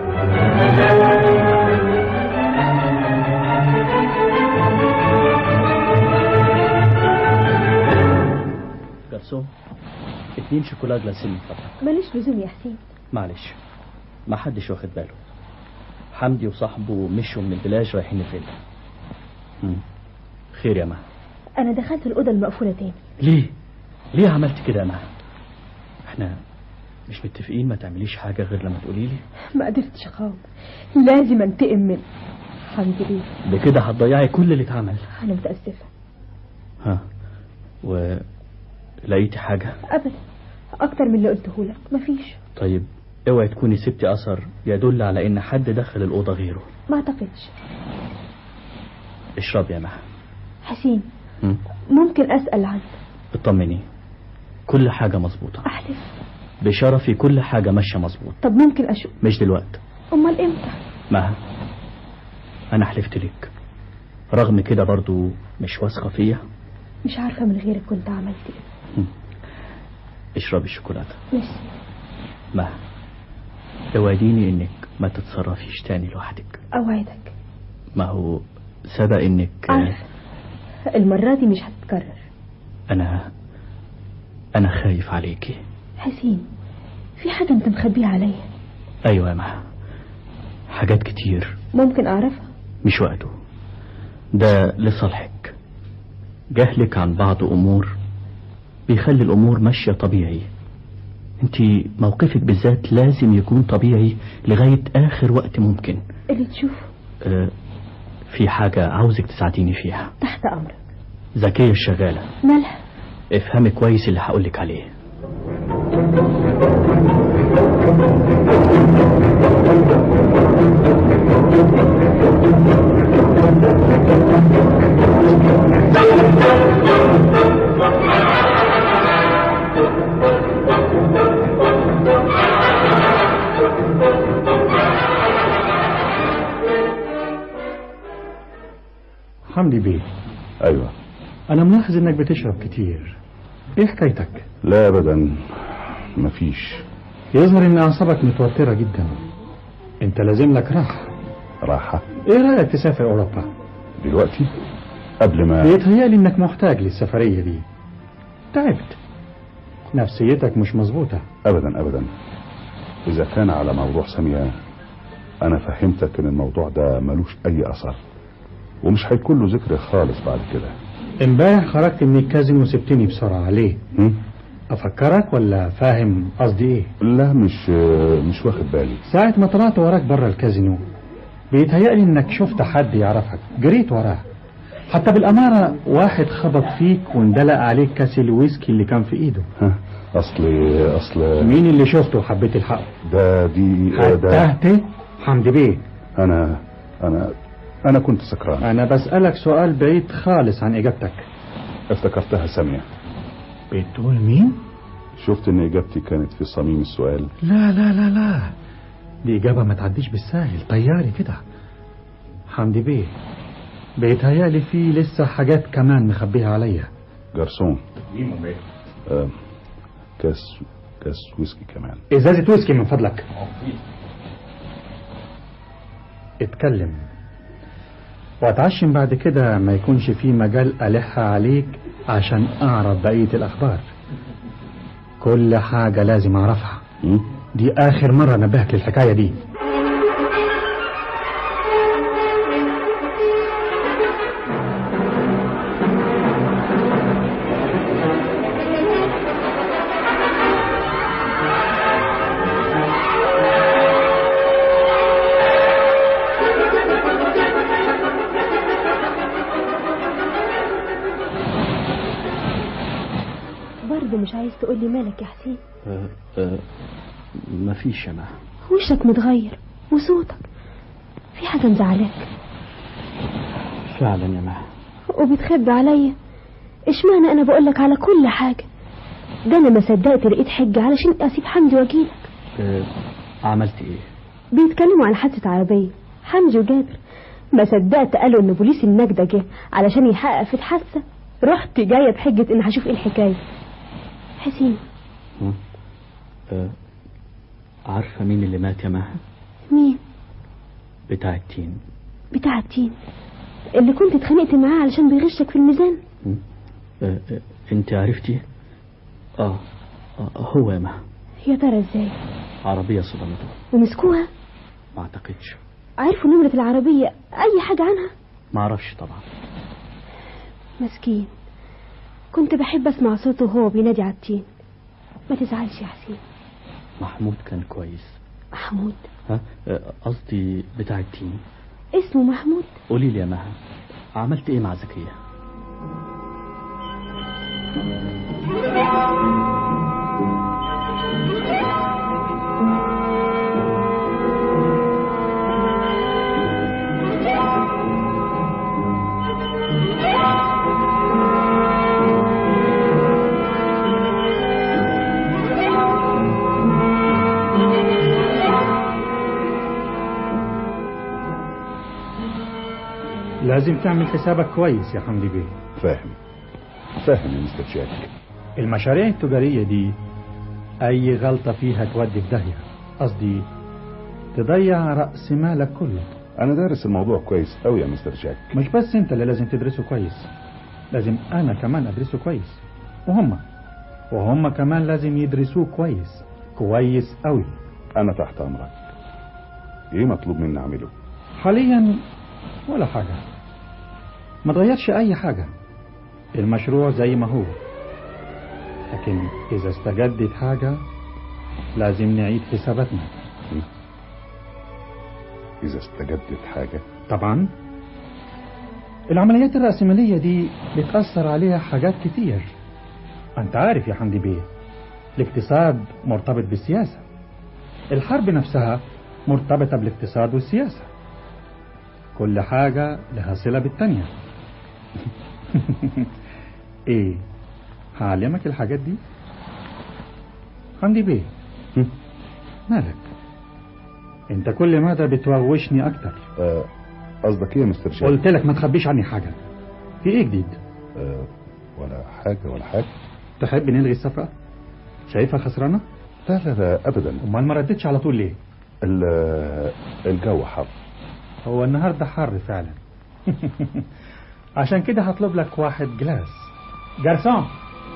جرسون اتنين شوكولا جلاسين من فضلك ماليش لزوم يا حسين معلش ما حدش واخد باله حمدي وصاحبه مشوا من البلاج رايحين الفيلا مم. خير يا مها انا دخلت الاوضه المقفوله تاني ليه ليه عملت كده يا مها احنا مش متفقين ما تعمليش حاجة غير لما تقولي لي ما قدرتش اقاوم لازم انتقم منه حمدي بيه بكده هتضيعي كل اللي اتعمل انا متاسفه ها و لقيتي حاجة ابدا اكتر من اللي قلته لك مفيش طيب اوعي تكوني سبتي اثر يدل على ان حد دخل الاوضه غيره ما اعتقدش اشربي يا مها حسين مم. ممكن اسال عنك اطمني كل حاجه مظبوطه احلف بشرفي كل حاجه ماشيه مظبوط طب ممكن اشوف مش دلوقتي امال امتى مها انا حلفت لك رغم كده برضو مش واثقة فيا مش عارفة من غيرك كنت عملت ايه اشربي الشوكولاتة ماشي ما اوعديني انك ما تتصرفيش تاني لوحدك اوعدك ما هو سبق انك عارفة المرة دي مش هتتكرر انا انا خايف عليكي حسين في حاجة انت مخبيها عليا ايوه يا مها حاجات كتير ممكن اعرفها مش وقته ده لصالحك جهلك عن بعض امور بيخلي الامور ماشية طبيعي انت موقفك بالذات لازم يكون طبيعي لغاية اخر وقت ممكن اللي تشوفه اه في حاجة عاوزك تساعديني فيها تحت امرك ذكية الشغالة مالها افهمي كويس اللي هقولك عليه حمدي بيه ايوه انا ملاحظ انك بتشرب كتير ايه حكايتك لا ابدا مفيش يظهر ان اعصابك متوترة جدا انت لازم لك راحة راحة ايه رأيك تسافر اوروبا دلوقتي قبل ما بيتهيألي انك محتاج للسفرية دي تعبت نفسيتك مش مظبوطة ابدا ابدا اذا كان على موضوع سامية انا فهمتك ان الموضوع ده ملوش اي اثر ومش هيكون له ذكر خالص بعد كده امبارح خرجت من الكازينو وسبتني بسرعة ليه هم؟ افكرك ولا فاهم قصدي ايه لا مش مش واخد بالي ساعة ما طلعت وراك بره الكازينو بيتهيألي انك شفت حد يعرفك جريت وراه حتى بالأمارة واحد خبط فيك واندلق عليك كاس الويسكي اللي كان في ايده ها اصل اصل مين اللي شفته وحبيت الحق ده دي ده حتهت حمدي بيه انا انا انا كنت سكران انا بسألك سؤال بعيد خالص عن اجابتك افتكرتها سامية بتقول مين شفت ان اجابتي كانت في صميم السؤال لا لا لا لا دي اجابة ما تعديش بالساهل طياري كده حمدي بيه بيتهيألي في لسه حاجات كمان مخبيها عليا جرسون مين مبين آه كاس كاس ويسكي كمان ازازة ويسكي من فضلك اتكلم واتعشم بعد كده ما يكونش في مجال ألح عليك عشان أعرف بقية الأخبار كل حاجة لازم أعرفها دي آخر مرة نبهك للحكاية دي برضه مش عايز تقولي مالك يا حسين أه أه مفيش يا مها وشك متغير وصوتك في حاجة مزعلاك فعلا يا مها وبتخبي عليا اشمعنى انا بقولك على كل حاجة ده انا ما صدقت لقيت حجة علشان اسيب حمدي واجيلك أه عملت ايه بيتكلموا عن حادثة عربية حمدي وجابر ما صدقت قالوا ان بوليس النجدة جه علشان يحقق في الحادثة رحت جاية بحجة ان هشوف ايه الحكاية حسين أه عارفة مين اللي مات يا مها مين بتاع التين بتاع التين اللي كنت اتخانقت معاه علشان بيغشك في الميزان أه أه انت عرفتي اه, آه هو يا مها يا ترى ازاي عربية صدمته ومسكوها ما اعتقدش عرفوا نمرة العربية اي حاجة عنها ما اعرفش طبعا مسكين كنت بحب اسمع صوته وهو بينادي على التين ما تزعلش يا حسين محمود كان كويس محمود ها قصدي بتاع التين اسمه محمود قولي لي يا مها عملت ايه مع زكية لازم تعمل حسابك كويس يا حمدي بيه فاهم فاهم يا مستر شاكر المشاريع التجارية دي أي غلطة فيها تودي في داهية قصدي تضيع رأس مالك كله انا دارس الموضوع كويس قوي يا مستر جاك مش بس انت اللي لازم تدرسه كويس لازم انا كمان ادرسه كويس وهم وهم كمان لازم يدرسوه كويس كويس قوي انا تحت امرك ايه مطلوب مني اعمله حاليا ولا حاجة ما تغيرش اي حاجة المشروع زي ما هو لكن اذا استجدت حاجة لازم نعيد حساباتنا اذا استجدت حاجة طبعا العمليات الرأسمالية دي بتأثر عليها حاجات كتير أنت عارف يا حمدي بيه الاقتصاد مرتبط بالسياسة الحرب نفسها مرتبطة بالاقتصاد والسياسة كل حاجة لها صلة بالتانية ايه هعلمك الحاجات دي حمدي بيه مالك انت كل مدى بتوغوشني اكتر آه، قصدك ايه يا مستر شاكر قلت لك ما تخبيش عني حاجة في ايه جديد آه، ولا حاجة ولا حاجة تحب نلغي الصفقة شايفها خسرانة لا لا لا ابدا امال ما ردتش على طول ليه ال- الجو حر هو النهاردة حر فعلا عشان كده هطلب لك واحد جلاس جارسون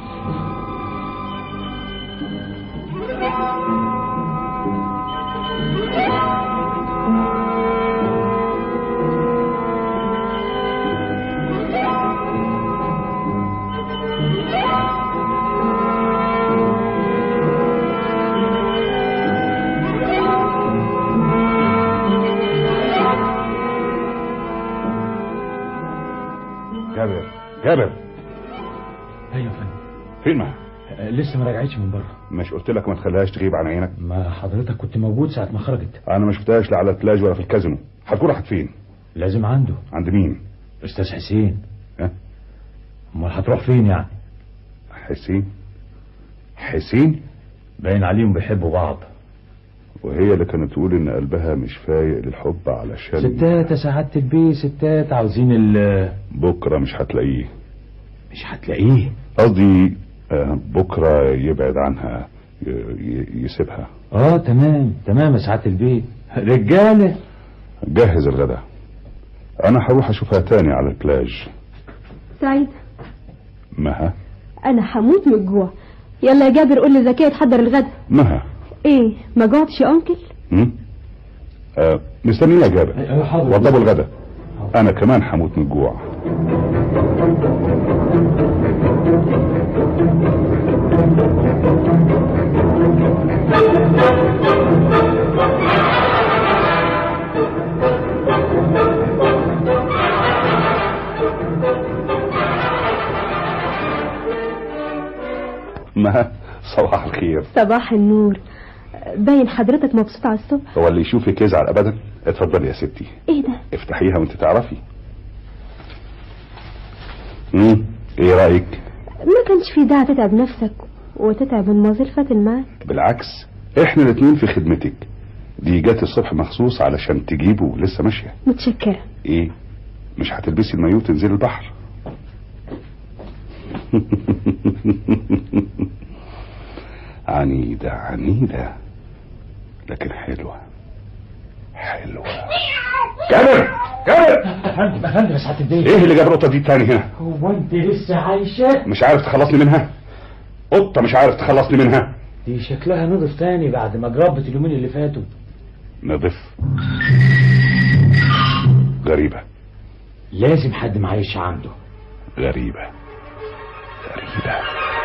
جابر جابر ايوه يا فندم فين ما آه، لسه ما رجعتش من بره مش قلت لك ما تخليهاش تغيب عن عينك ما حضرتك كنت موجود ساعة ما خرجت انا ما شفتهاش لا على البلاج ولا في الكازينو هتكون راحت فين لازم عنده عند مين استاذ حسين ها امال هتروح فين يعني حسين حسين باين عليهم بيحبوا بعض وهي اللي كانت تقول ان قلبها مش فايق للحب علشان ستات يا سعادة البي ستات عاوزين ال بكره مش هتلاقيه مش هتلاقيه قصدي آه، بكره يبعد عنها ي- ي- يسيبها اه تمام تمام يا سعادة البي رجالة جهز الغداء انا هروح اشوفها تاني على البلاج سعيد مها انا هموت من الجوع يلا يا جابر قول لزكية تحضر الغدا مها ايه ما جوعتش يا انكل هم؟ آه مستنيه يا جابر وضبوا الغداء انا كمان هموت من الجوع مها صباح الخير صباح النور باين حضرتك مبسوط على الصبح هو اللي يشوفك يزعل ابدا اتفضلي يا ستي ايه ده افتحيها وانت تعرفي امم ايه رايك ما كانش في داعي تتعب نفسك وتتعب المازل فاتن معاك بالعكس احنا الاتنين في خدمتك دي جت الصبح مخصوص علشان تجيبه ولسه ماشيه متشكرة ايه مش هتلبسي المايو تنزلي البحر عنيدة عنيدة لكن حلوة حلوة جابر جابر افندم افندم يا سعادة البي ايه اللي جاب القطة دي تاني هنا هو انت لسه عايشة مش عارف تخلصني منها قطة مش عارف تخلصني منها دي شكلها نضف تاني بعد ما جربت اليومين اللي فاتوا نضف غريبة لازم حد معيش عنده غريبة غريبة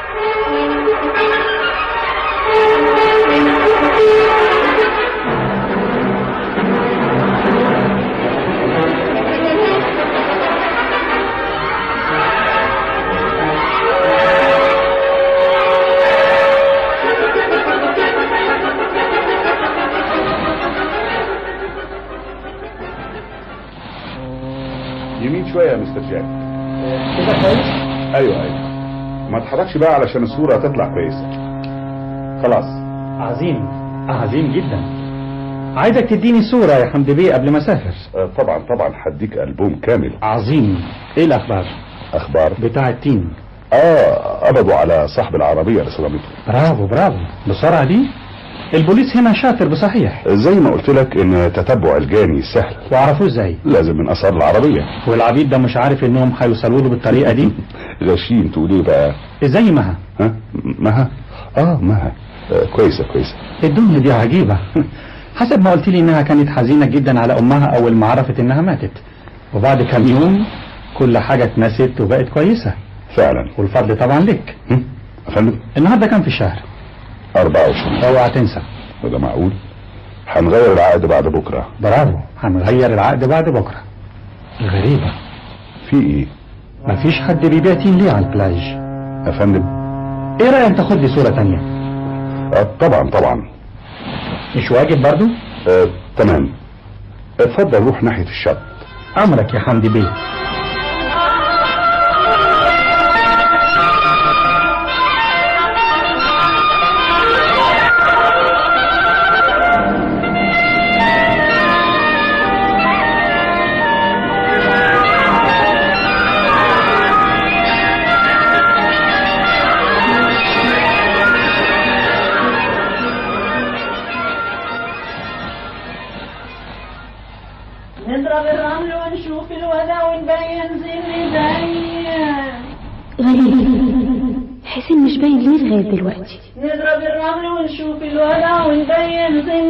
يمين شوية يا مستر جاك كده كويس ايوه ايوه ما تحركش بقى علشان الصورة تطلع كويسة خلاص عظيم عظيم جدا عايزك تديني صورة يا حمدي بيه قبل ما اسافر آه، طبعا طبعا هديك ألبوم كامل عظيم ايه الاخبار أخبار بتاع التيم آه قبضوا على صاحب العربية اللي صدمته برافو برافو بسرعة دي البوليس هنا شاطر بصحيح زي ما قلت لك ان تتبع الجاني سهل وعرفوه ازاي لازم من اثار العربية والعبيد ده مش عارف انهم هيوصلوا له بالطريقة دي غشيم تقول ايه بقى ازاي مها ها مها اه مها آه كويسة كويسة الدنيا دي عجيبة حسب ما قلت لي انها كانت حزينة جدا على امها اول ما عرفت انها ماتت وبعد كام يوم كل حاجة اتنست وبقت كويسة فعلا والفضل طبعا لك افندم النهارده كام في الشهر 24 اوعى تنسى وده معقول هنغير العقد بعد بكرة برافو هنغير العقد بعد بكرة غريبة في ايه مفيش حد بيبيع تين ليه على البلاج افندم ايه رأيك تاخد لي صورة تانية آه طبعا طبعا مش واجب برضو آه تمام اتفضل روح ناحية الشط امرك يا حمدي بيه نضرب الرمل ونشوف الولا ونبين زين غريب حسين مش باين ليه لغاية دلوقتي نضرب الرمل ونشوف الولا ونبين زين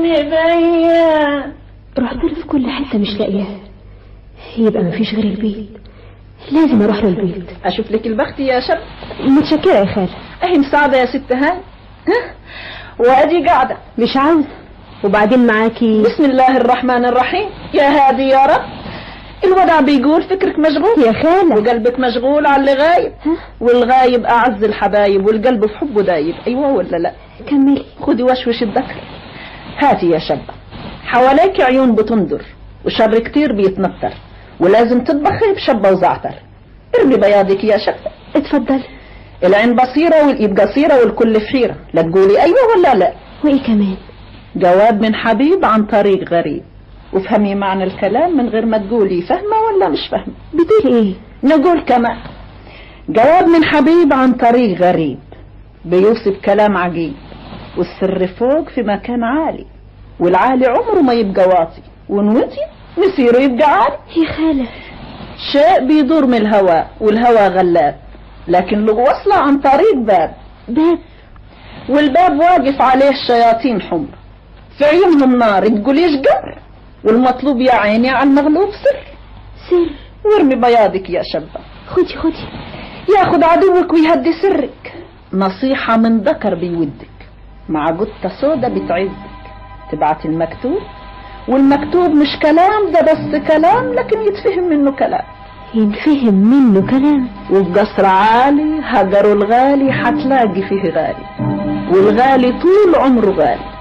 بين رحت له في كل حتة مش لاقياه يبقى مفيش غير البيت لازم اروح له البيت اشوف لك البخت يا شب متشكرة يا خالة اهي مساعدة يا ست هاي ها وادي قاعدة مش عاوزة وبعدين معاكي بسم الله الرحمن الرحيم يا هادي يا رب الودع بيقول فكرك مشغول يا خالة وقلبك مشغول على اللي غايب والغايب أعز الحبايب والقلب في حبه دايب أيوة ولا لا كملي خدي وشوش الذكر هاتي يا شابة حواليك عيون بتنظر وشر كتير بيتنطر ولازم تطبخي بشبة وزعتر ارمي بياضك يا شابة اتفضلي العين بصيرة والإيد قصيرة والكل في حيرة لا تقولي أيوة ولا لا وايه كمان جواب من حبيب عن طريق غريب وافهمي معنى الكلام من غير ما تقولي فاهمة ولا مش فاهمة بتقول ايه نقول كمان جواب من حبيب عن طريق غريب بيوصف كلام عجيب والسر فوق في مكان عالي والعالي عمره ما يبقى واطي ونوتي مسيره يبقى عالي يا خالة شيء بيدور من الهواء والهواء غلاب لكن له وصلة عن طريق باب باب والباب واقف عليه الشياطين حمر في عيونهم نار تقوليش قمر والمطلوب يا عيني على المغلوب سر سر وارمي بياضك يا شابة خدي خدي ياخد عدوك ويهدي سرك نصيحة من ذكر بيودك مع قطة سودا بتعزك تبعت المكتوب والمكتوب مش كلام ده بس كلام لكن يتفهم منه كلام ينفهم منه كلام وفي قصر عالي هجروا الغالي هتلاقي فيه غالي والغالي طول عمره غالي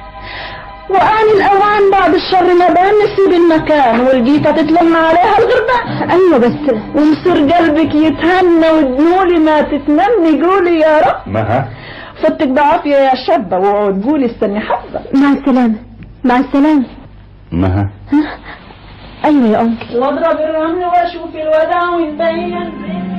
وآن الأوان بعد الشر ما بان نسيب المكان والجيتة تتلم عليها الغربان أيوة بس ومصير قلبك يتهنى ودنولي ما تتمني قولي يا رب مها فتك بعافية يا شابة واقعد قولي استني حبة مع السلامة مع السلامة مها أيوة يا أنكل واضرب الرمل واشوف الوداع ونبين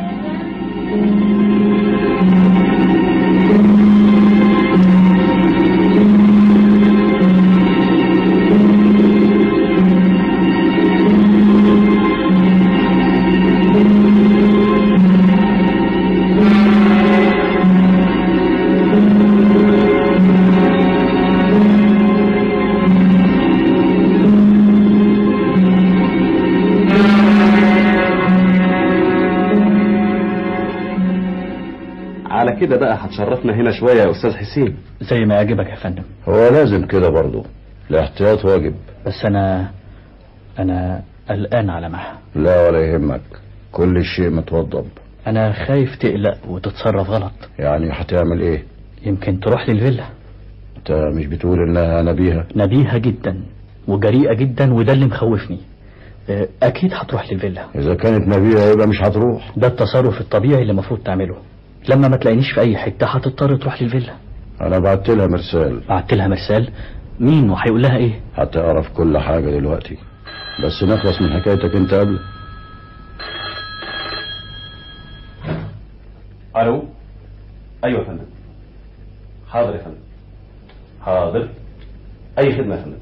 على كده بقى هتشرفنا هنا شوية يا أستاذ حسين زي ما يعجبك يا فندم هو لازم كده برضه الاحتياط واجب بس أنا أنا قلقان على مها لا ولا يهمك كل شيء متوضب أنا خايف تقلق وتتصرف غلط يعني هتعمل ايه يمكن تروح للفيلا انت مش بتقول انها نبيهة نبيهة جدا وجريئة جدا وده اللي مخوفني آه، أكيد هتروح للفيلا اذا كانت نبيهة يبقى مش هتروح ده التصرف الطبيعي اللي المفروض تعمله لما ما تلاقينيش في أي حتة هتضطر تروح للفيلا انا بعت لها مرسال بعت لها مرسال مين وهيقول لها ايه هتعرف كل حاجة دلوقتي بس نخلص من حكايتك انت قبل الو ايوه يا فندم حاضر يا فندم حاضر اي خدمه يا فندم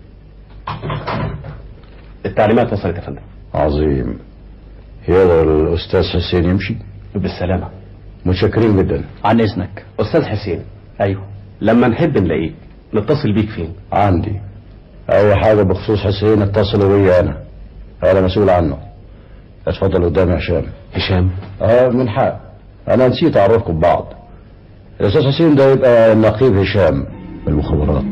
التعليمات وصلت يا فندم عظيم يقدر الأستاذ حسين يمشي بالسلامه متشكرين جدا عن اذنك استاذ حسين ايوه لما نحب نلاقيك نتصل بيك فين عندي أي حاجة بخصوص حسين اتصلوا بيا أنا أنا مسؤول عنه اتفضل قدامي يا هشام هشام اه من حق أنا نسيت أعرفكم ببعض الأستاذ حسين ده يبقى نقيب هشام من المخابرات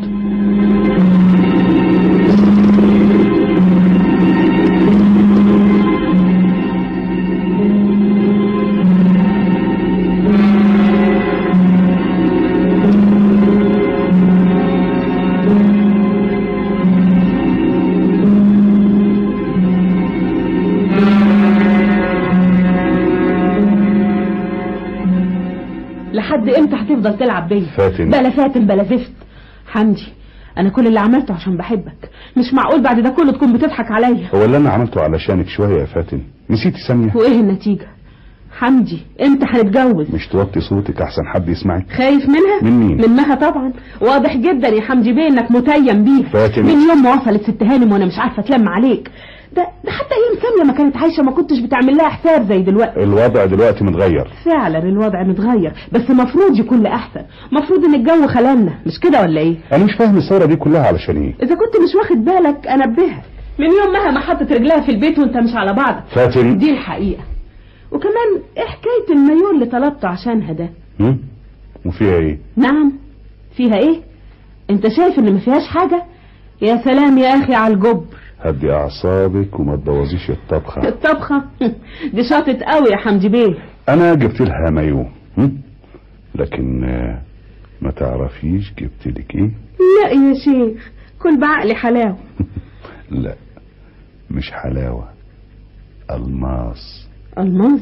لحد امتى هتفضل تلعب بيا فاتن. بلا فاتن بلا زفت حمدي انا كل اللي عملته عشان بحبك مش معقول بعد ده كله تكون بتضحك عليا هو اللي انا عملته علشانك شوية يا فاتن نسيتي سامية وايه النتيجة حمدي امتى هنتجوز مش توطي صوتك احسن حد يسمعك خايف منها من مين؟ من مها طبعا واضح جدا يا حمدي بيه انك متيم بيها فاتن. من يوم ما وصلت ست هانم وانا مش عارفه اتلم عليك ده ده حتى ايام ساميه ما كانت عايشه ما كنتش بتعمل لها حساب زي دلوقتي الوضع دلوقتي متغير فعلا الوضع متغير بس مفروض يكون لأحسن مفروض ان الجو خلالنا مش كده ولا ايه انا مش فاهم الثورة دي كلها علشان ايه اذا كنت مش واخد بالك انبهك من يوم مها ما حطت رجلها في البيت وانت مش على بعضك فاتن دي الحقيقة وكمان ايه حكاية المايو اللي طلبته عشانها ده هم؟ وفيها ايه نعم فيها ايه انت شايف ان ما فيهاش حاجة يا سلام يا اخي على الجبر هدي اعصابك وما تبوظيش الطبخة الطبخة دي شاطت قوي يا حمدي بيه انا جبت لها مايو هم؟ لكن آه، ما تعرفيش جبت لك ايه لا يا شيخ كل بعقلي حلاوة لا مش حلاوة الماس الماس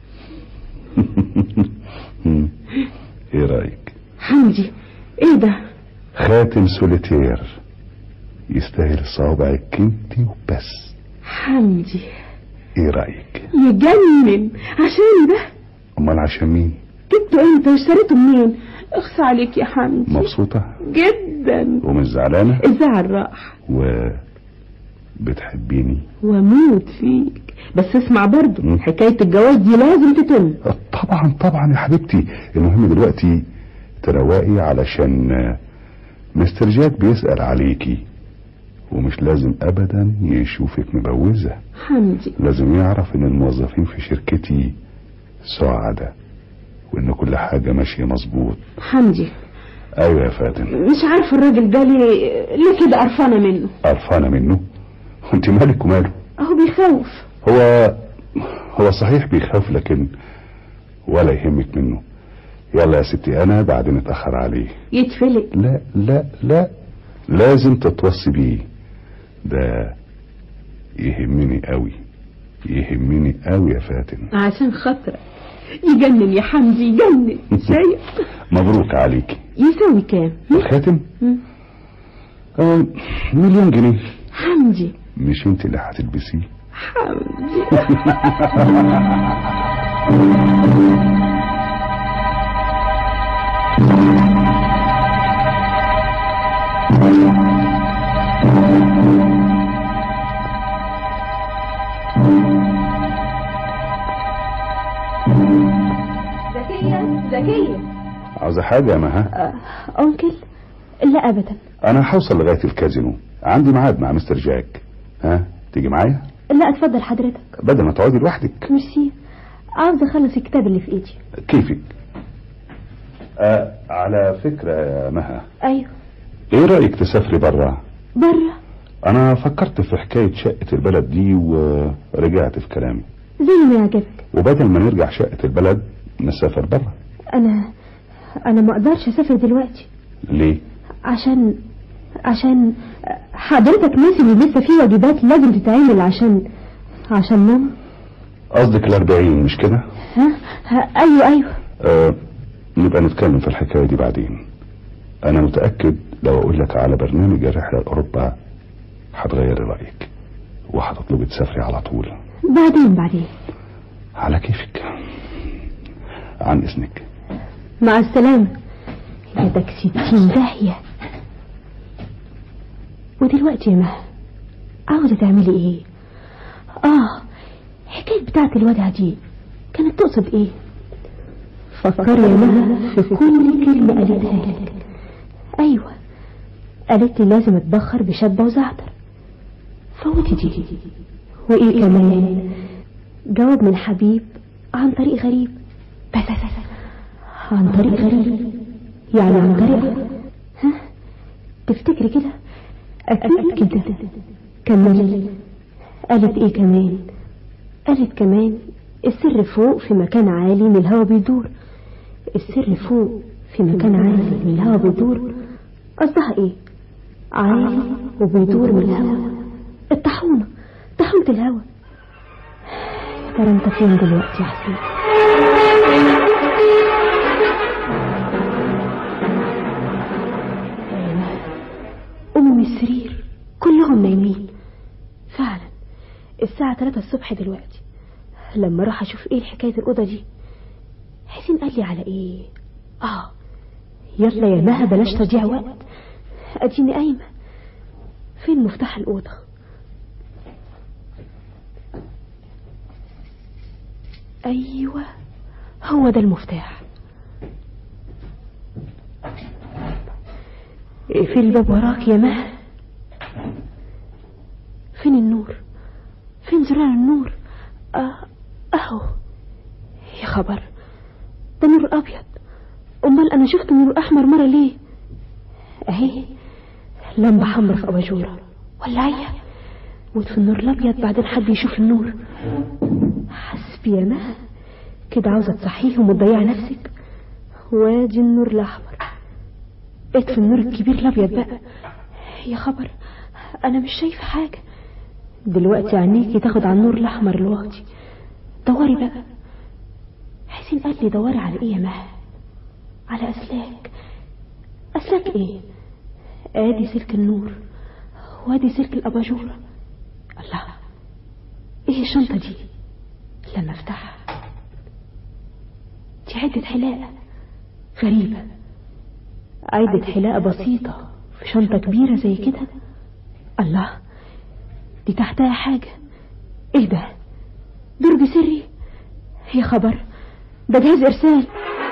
هم. ايه رايك حمدي ايه ده خاتم سوليتير يستاهل صوابعك انت وبس حمدي ايه رايك يجنن عشان ده امال عشان مين جبته انت واشتريته منين اخص عليك يا حمدي مبسوطة جدا ومش زعلانة الزعل راح و بتحبيني واموت فيك بس اسمع برضو مم. حكاية الجواز دي لازم تتم طبعا طبعا يا حبيبتي المهم دلوقتي تروقي علشان آه، مستر جاك بيسأل عليكي ومش لازم ابدا يشوفك مبوزة حمدي لازم يعرف ان الموظفين في شركتي سعداء وان كل حاجة ماشية مظبوط حمدي ايوه يا فاتن مش عارف الراجل ده ليه ليه كده قرفانة منه قرفانة منه وانت مالك وماله اهو بيخوف هو هو صحيح بيخاف لكن ولا يهمك منه يلا يا ستي انا بعدين اتاخر عليه يتفلق لا لا لا لازم تتوصي بيه ده يهمني قوي يهمني قوي يا فاتن عشان خاطرك يجنن يا حمدي يجنن شايف مبروك عليكي يساوي كام الخاتم مم. آه مليون جنيه حمدي مش انت اللي هتلبسيه حمدي زكية زكية عاوزة حاجة يا مها آه، أنكل لا أبدا انا هوصل لغاية الكازينو عندي ميعاد مع مستر جاك ها تيجي معايا لا اتفضل حضرتك بدل ما تقعدي لوحدك ميرسي عاوزة أخلص الكتاب اللي في إيدي كيفك آه على فكرة يا مها أيوه ايه رأيك تسافري برا برا انا فكرت في حكاية شقة البلد دي ورجعت في كلامي زي ما يعجبك وبدل ما نرجع شقة البلد نسافر برا أنا أنا ما أقدرش أسافر دلوقتي ليه عشان عشان حضرتك ناسي إن لسه في واجبات لازم تتعمل عشان عشان ماما قصدك الاربعين مش كده ها, ها أيوه أيوه آه نبقى نتكلم في الحكاية دي بعدين انا متأكد لو اقول لك على برنامج الرحله لاوروبا هتغيري رايك وهتطلبي تسافري على طول بعدين بعدين على كيفك عن اذنك مع السلامة يدك ستين داهية ودلوقتي يا مها عاوزة تعملي ايه اه الحكاية بتاعت الودع دي كانت تقصد ايه فكري يا مها في كل كلمة قالتها لك ايوه قالت لي لازم اتبخر بشبة وزعتر فوتي دي وايه كمان جواب من حبيب عن طريق غريب بس بس بس عن طريق غريب يعني عن طريق ها تفتكري كده اكيد كده كملي قالت ايه كمان قالت كمان السر فوق في مكان عالي من الهوا بيدور السر فوق في مكان عالي من الهوا بيدور قصدها ايه عالي وبيدور من الهوا الطاحونة طاحونة الهوا ترى انت فين دلوقتي يا حسين قوموا من السرير كلهم نايمين فعلا الساعة 3 الصبح دلوقتي لما راح اشوف ايه حكاية الأوضة دي حسين قال لي على ايه اه يلا يا مها بلاش تضيع وقت اديني قايمة فين مفتاح الأوضة ايوه هو ده المفتاح اقفل الباب وراك يا مها فين النور فين زرار النور آه اهو يا خبر ده نور ابيض امال انا شفت نور احمر مره ليه اهي لمبه حمرا في اباجوره ولعيه وفي النور الابيض بعدين حد يشوف النور حسبي يا مها كده عاوزه تصحيهم وتضيع نفسك وادي النور الاحمر اطفي النور الكبير الابيض بقى يا خبر انا مش شايفه حاجه دلوقتي عينيكي تاخد على النور الاحمر الواطي دوري بقى حسين قال لي دوري على ايه يا مها على اسلاك اسلاك ايه ادي سلك النور وادي سلك الاباجوره الله ايه الشنطه دي لما افتحها دي عدة حلاقة غريبة عدة حلاقة بسيطة في شنطة كبيرة زي كده الله دي تحتها حاجة ايه ده درج سري يا خبر ده جهاز ارسال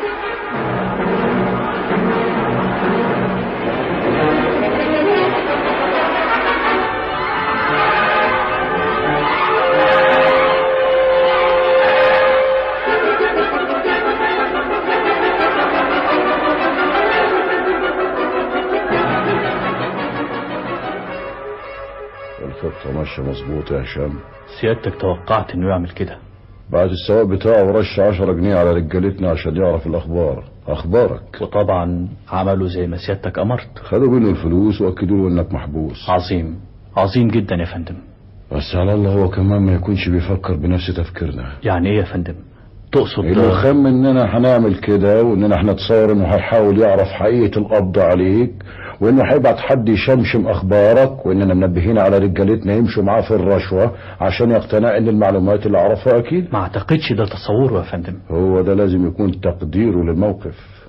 الخطة ماشية مظبوط يا هشام سيادتك توقعت انه يعمل كده بعد السواق بتاعه رش عشرة جنيه على رجالتنا عشان يعرف الأخبار أخبارك وطبعا عملوا زي ما سيادتك أمرت خدوا منه الفلوس وأكدوا له إنك محبوس عظيم عظيم جدا يا فندم بس على الله هو كمان ما يكونش بيفكر بنفس تفكيرنا يعني ايه يا فندم تقصد اللي خم اننا هنعمل كده واننا هنتصور انه هيحاول يعرف حقيقة القبض عليك وانه هيبعت حد يشمشم اخبارك واننا منبهين على رجالتنا يمشوا معاه في الرشوة عشان يقتنع ان المعلومات اللي عرفها اكيد ما اعتقدش ده تصوره يا فندم هو ده لازم يكون تقديره للموقف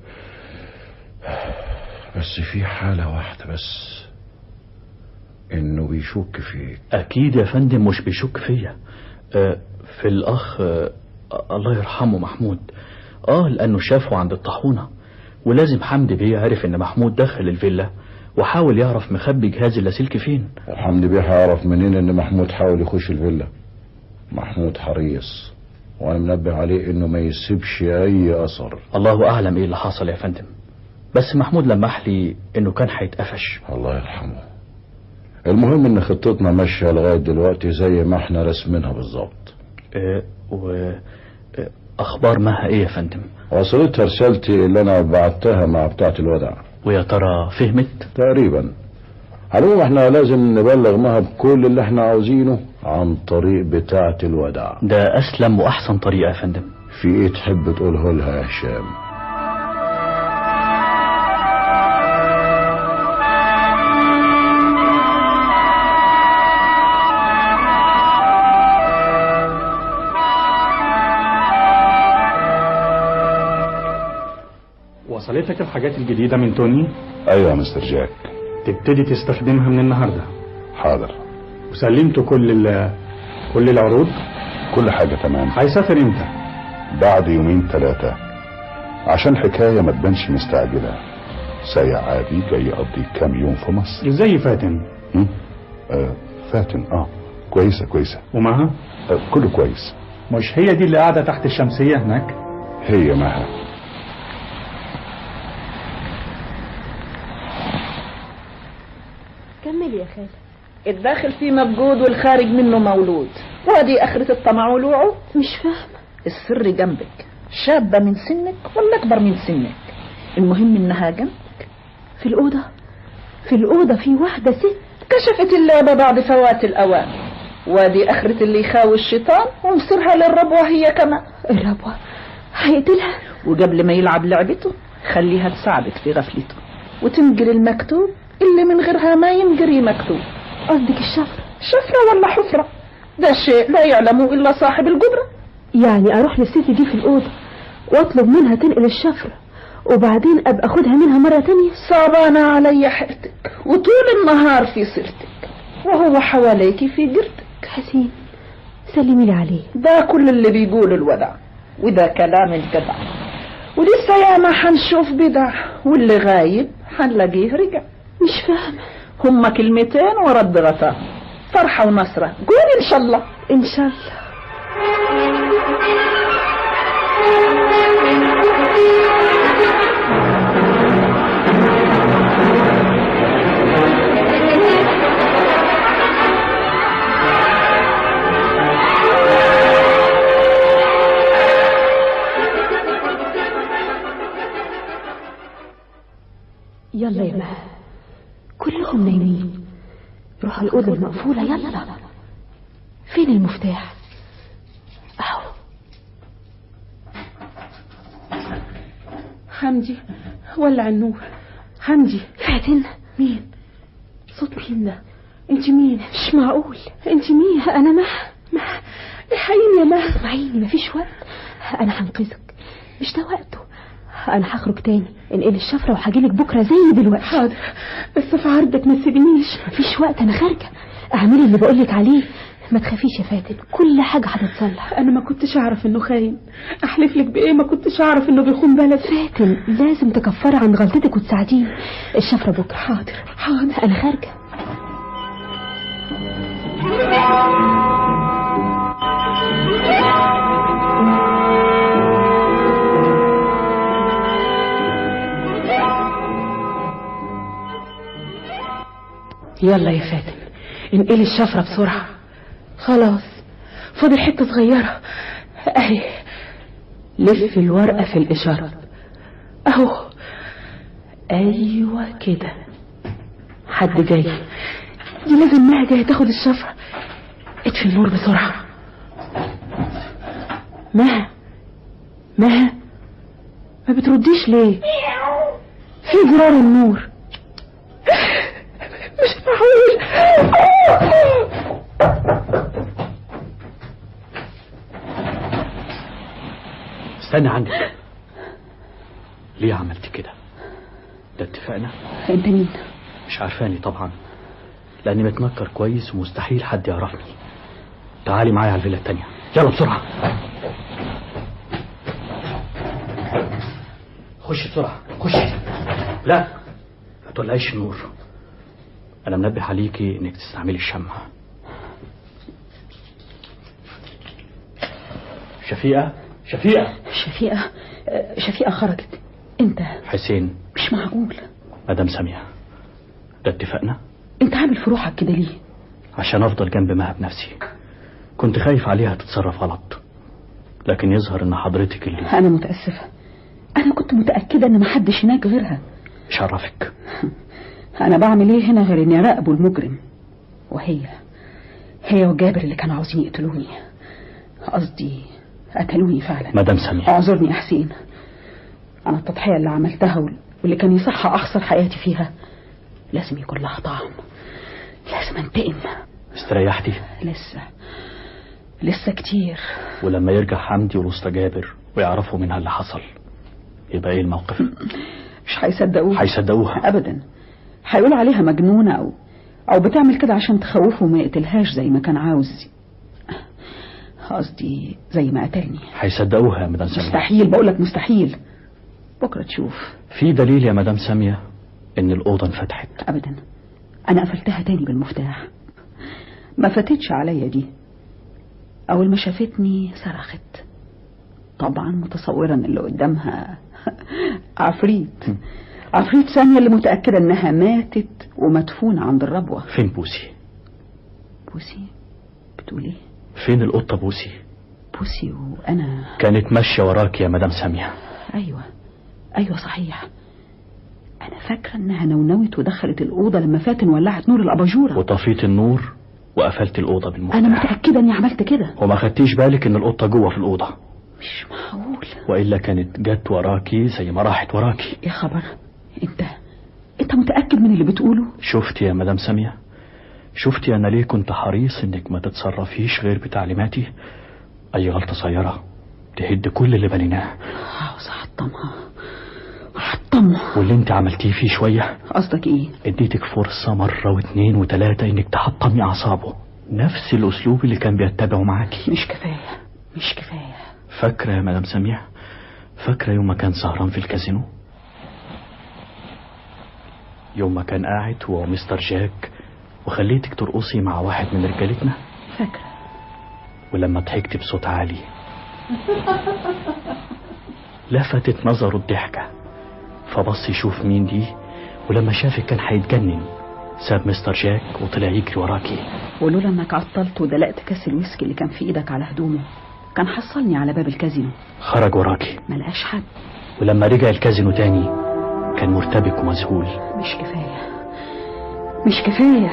بس في حالة واحدة بس انه بيشك فيك اكيد يا فندم مش بيشك فيا آه في الاخ آه الله يرحمه محمود اه لانه شافه عند الطاحونه ولازم حمدي بيه عرف ان محمود دخل الفيلا وحاول يعرف مخبي جهاز اللاسلكي فين وحمدي بيه هيعرف منين ان محمود حاول يخش الفيلا محمود حريص وانا منبه عليه انه ما يسيبش اي اثر الله اعلم ايه اللي حصل يا فندم بس محمود لمح لي انه كان هيتقفش الله يرحمه المهم ان خطتنا ماشيه لغايه دلوقتي زي ما احنا رسمينها بالظبط اه و اه اخبار مها ايه يا فندم وصلتها رسالتي اللي انا بعتها مع بتاعه الودع ويا ترى فهمت تقريبا على العموم احنا لازم نبلغ مها بكل اللي احنا عاوزينه عن طريق بتاعه الودع ده اسلم واحسن طريقه يا فندم في ايه تحب تقوله لها يا هشام وصلتك الحاجات الجديدة من توني ايوه يا مستر جاك تبتدي تستخدمها من النهاردة حاضر وسلمت كل ال كل العروض كل حاجة تمام هيسافر امتى بعد يومين ثلاثة عشان حكاية ما تبانش مستعجلة سايع عادي جاي يقضي كام يوم في مصر ازاي فاتن م? آه فاتن اه كويسة كويسة ومعها آه كله كويس مش هي دي اللي قاعدة تحت الشمسية هناك هي معها كمل يا خالة الداخل فيه مبجود والخارج منه مولود وادي اخرة الطمع والوعود مش فاهمة السر جنبك شابة من سنك ولا اكبر من سنك المهم انها جنبك في الأوضة في الأوضة في واحدة ست كشفت اللعبة بعد فوات الأوان وادي آخرة اللي يخاوي الشيطان ومصيرها للربوة هي كمان الربوة هيقتلها وقبل ما يلعب لعبته خليها تساعدك في غفلته وتنقل المكتوب اللي من غيرها ما ينقري مكتوب قصدك الشفرة شفرة ولا حفرة ده شيء لا يعلمه إلا صاحب القدرة يعني أروح للست دي في الأوضة وأطلب منها تنقل الشفرة وبعدين أبقى أخدها منها مرة تانية صعبانة علي حيرتك وطول النهار في سيرتك وهو حواليك في جرتك حسين سلمي لي عليه ده كل اللي بيقول الودع وده كلام الجدع ولسه ياما حنشوف بدع واللي غايب حنلاقيه رجع مش فاهمة هما كلمتين ورد غطاء فرحة ونصرة قول إن شاء الله إن شاء الله يلا يا مها كلهم نايمين روح الأوضة المقفولة يلا فين المفتاح أهو حمدي ولع النور حمدي فاتن مين صوت مين ده انت مين مش معقول انت مين أنا ما ما الحقيني يا مها اسمعيني مفيش وقت أنا هنقذك مش ده وقته أنا هخرج تاني انقل الشفرة وهجيلك بكرة زي دلوقتي حاضر بس في عرضك ما تسيبنيش مفيش وقت أنا خارجة اعملي اللي بقولك عليه ما تخافيش يا فاتن كل حاجة هتتصلح أنا ما كنتش أعرف إنه خاين أحلف لك بإيه ما كنتش أعرف إنه بيخون بلد فاتن لازم تكفري عن غلطتك وتساعديني الشفرة بكرة حاضر حاضر أنا خارجة يلا يا فاتن انقلي الشفرة بسرعة خلاص فاضل حتة صغيرة اهي لف الورقة في الإشارة اهو ايوه كده حد جاي دي لازم مها جاية تاخد الشفرة اطفي النور بسرعة مها مها ما بترديش ليه في زرار النور مش معقول استنى عندك ليه عملت كده ده اتفقنا انت مين مش عارفاني طبعا لاني متنكر كويس ومستحيل حد يعرفني تعالي معايا على الفيلا التانية يلا بسرعة خشي بسرعة خشي لا ما تولعيش النور انا منبه عليكي انك تستعملي الشمع شفيقة شفيقة شفيقة آه، شفيقة خرجت انت حسين مش معقول مدام سامية ده اتفقنا انت عامل في روحك كده ليه عشان افضل جنب مها بنفسي كنت خايف عليها تتصرف غلط لكن يظهر ان حضرتك اللي انا متأسفة انا كنت متأكدة ان محدش هناك غيرها مش عرفك انا بعمل ايه هنا غير اني اراقبه المجرم وهي هي وجابر اللي كانوا عاوزين يقتلوني قصدي قتلوني فعلا مدام سامية اعذرني يا حسين انا التضحية اللي عملتها وال- واللي كان يصح اخسر حياتي فيها لازم يكون لها طعم لازم انتقم استريحتي لسه لسه كتير ولما يرجع حمدي والوسطى جابر ويعرفوا منها اللي حصل يبقى ايه الموقف مش هيصدقوها هيصدقوها ابدا هيقولوا عليها مجنونة او او بتعمل كده عشان تخوفه وما يقتلهاش زي ما كان عاوز قصدي زي ما قتلني هيصدقوها يا مدام سامية مستحيل بقولك مستحيل بكرة تشوف في دليل يا مدام سامية ان الأوضة انفتحت ابدا انا قفلتها تاني بالمفتاح ما فاتتش عليا دي اول ما شافتني صرخت طبعا متصورا اللي قدامها عفريت عفريت ثانية اللي متأكدة انها ماتت ومدفونة عند الربوة فين بوسي بوسي بتقول ايه فين القطة بوسي بوسي وانا كانت ماشية وراك يا مدام سامية ايوه ايوه صحيح انا فاكرة انها نونوت ودخلت الأوضة لما فاتن ولعت نور الأباجورة وطفيت النور وقفلت الأوضة بالمفتاح انا متأكدة اني عملت كده وما خدتيش بالك ان القطة جوه في الأوضة مش معقول وإلا كانت جت وراكي زي ما راحت وراكي يا خبر انت انت متأكد من اللي بتقوله شفتي يا مدام سامية شفتي أنا ليه كنت حريص إنك ما تتصرفيش غير بتعليماتي أي غلطة صغيرة تهد كل اللي بنيناه عاوز احطمها احطمها واللي انت عملتيه فيه شوية قصدك ايه اديتك فرصة مرة واتنين وتلاتة انك تحطمي أعصابه نفس الأسلوب اللي كان بيتبعه معاكي مش كفاية مش كفاية فاكرة يا مدام سميع فاكرة يوم ما كان سهران في الكازينو يوم ما كان قاعد هو ومستر جاك وخليتك ترقصي مع واحد من رجالتنا فاكرة ولما ضحكت بصوت عالي لفتت نظره الضحكة فبص يشوف مين دي ولما شافك كان هيتجنن ساب مستر جاك وطلع يجري وراكي ولولا انك عطلت ودلقت كاس الويسكي اللي كان في ايدك على هدومه كان حصلني على باب الكازينو خرج وراكي ما لقاش حد ولما رجع الكازينو تاني كان مرتبك ومذهول مش كفاية مش كفاية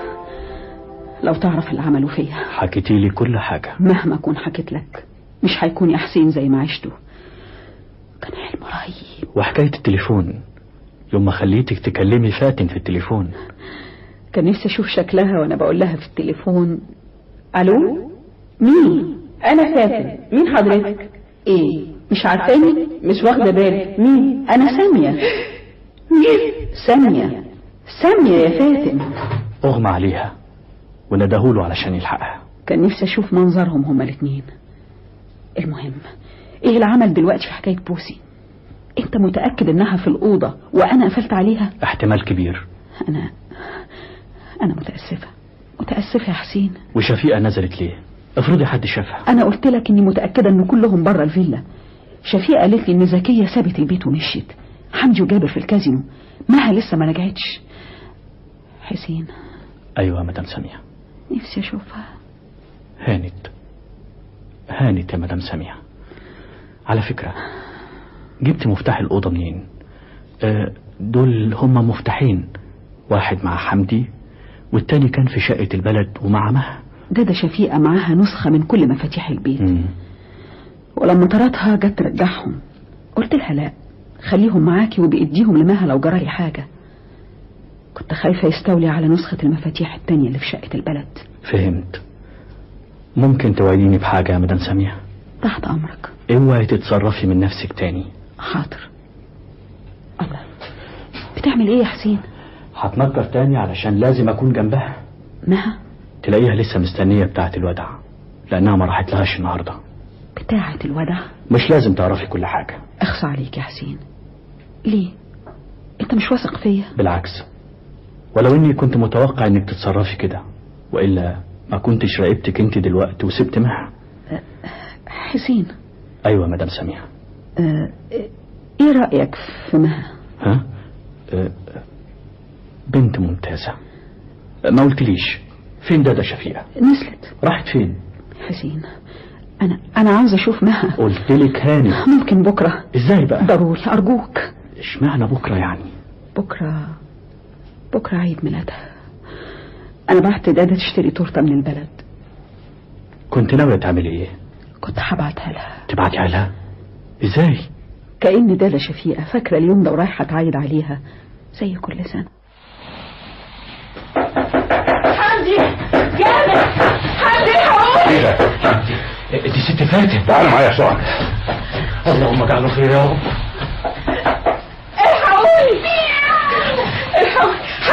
لو تعرف اللي عملوا فيا حكيتي لي كل حاجة مهما اكون حكيت لك مش هيكون يا حسين زي ما عشته كان حلم رهيب وحكاية التليفون يوم ما خليتك تكلمي فاتن في التليفون كان نفسي اشوف شكلها وانا بقول لها في التليفون الو مين انا فاتن مين حضرتك ايه مش عارفاني مش واخده بالي مين انا سامية مين سامية سامية يا فاتن اغمى عليها وندهوله علشان يلحقها كان نفسي اشوف منظرهم هما الاتنين المهم ايه العمل دلوقتي في حكاية بوسي انت متأكد انها في الأوضة وانا قفلت عليها احتمال كبير انا انا متأسفة متأسفة يا حسين وشفيقة نزلت ليه افرضي حد شافها انا قلت لك اني متأكدة ان كلهم بره الفيلا شفيقة قالت لي ان زكية سابت البيت ومشيت حمدي وجابر في الكازينو مها لسه ما رجعتش حسين ايوه يا مدام سامية نفسي اشوفها هانت هانت يا مدام سامية على فكرة جبت مفتاح الأوضة منين آه دول هما مفتاحين واحد مع حمدي والتاني كان في شقة البلد ومع مها ده ده شفيقة معاها نسخة من كل مفاتيح البيت مم. ولما طردها جت ترجعهم قلت لها لا خليهم معاكي وبإديهم لمها لو جرالي حاجة كنت خايفة يستولي على نسخة المفاتيح التانية اللي في شقة البلد فهمت ممكن توعديني بحاجة يا مدام سامية تحت أمرك اوعي تتصرفي من نفسك تاني حاضر الله بتعمل ايه يا حسين هتنكر تاني علشان لازم اكون جنبها مها تلاقيها لسه مستنية بتاعة الودع لانها ما راحت لهاش النهاردة بتاعة الودع مش لازم تعرفي كل حاجة اخصى عليك يا حسين ليه انت مش واثق فيا بالعكس ولو اني كنت متوقع انك تتصرفي كده والا ما كنتش راقبتك انت دلوقتي وسبت معها حسين ايوه يا مدام سامية اه ايه رأيك في مها ها أه بنت ممتازة ما قلتليش فين دادا شفيقة نزلت راحت فين حسين انا انا عاوز اشوف مها قلتلك هاني ممكن بكرة ازاي بقى ضروري ارجوك اشمعنى بكرة يعني بكرة بكرة عيد ميلادها انا بعت دادا تشتري تورته من البلد كنت ناوية تعملي ايه كنت هبعتها لها تبعتيها لها ازاي كأن دادا شفيقة فاكرة اليوم ده ورايحة تعايد عليها زي كل سنة حمدي جابر حمدي هقول ايه ده؟ دي ست فاتن تعالى معايا بسرعة اللهم اجعله خير يا رب الحقوني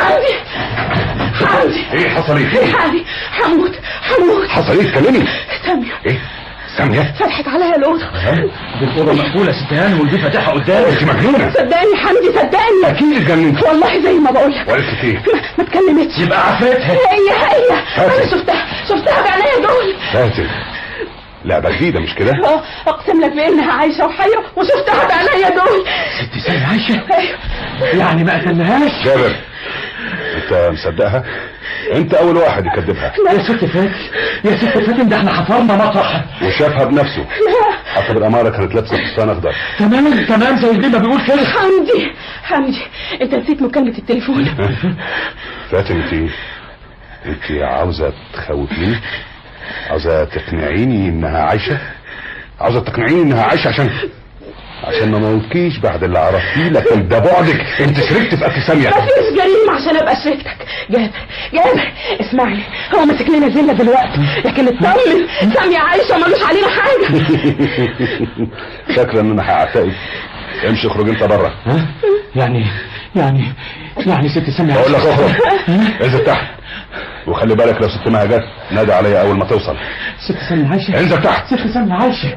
حمدي حمدي ايه حصل ايه حمدي هموت هموت حصل ايه اتكلمي سامية ايه سامية فتحت عليا الأوضة دي الأوضة مقفولة يا ست هانم والبيت فاتحها قدامي انت مجنونة صدقني حمدي صدقني اكيد اتجننت والله زي ما بقول لك وقالت لك ايه ما اتكلمتش يبقى عفرتها هي هي انا فاتن. شفتها شفتها بعينيا دول فاتن لعبة جديدة مش كده اه اقسم لك بانها عايشه وحيه وشفتها بعينيا دول ست سامية عايشة ايوه يعني ما قتلناهاش جابر انت مصدقها انت اول واحد يكذبها يا ست فاتن يا ست فاتن ده احنا حفرنا مطرح وشافها بنفسه حسب الامارة كانت لابسة فستان اخضر تمام تمام زي ما بيقول كده حمدي حمدي انت نسيت مكالمه التليفون فاتن انت انت عاوزة تخوفيني عاوزة تقنعيني انها عايشة عاوزة تقنعيني انها عايشة عشان عشان ما موتكيش بعد اللي عرفتيه لكن ده بعدك انت شركت في اكل سامية مفيش جريمه عشان ابقى شريكتك جابر جابر اسمعني هو ماسك لنا زله دلوقتي لكن اطمن سامية عايشه وملوش علينا حاجه فاكرة ان انا هعتقد امشي اخرج انت بره ها يعني يعني يعني ست سامية بقول لك عايشة. اخرج انزل تحت وخلي بالك لو ست مها جت نادي عليا اول ما توصل ست سامية عايشة انزل تحت ست سامية عايشة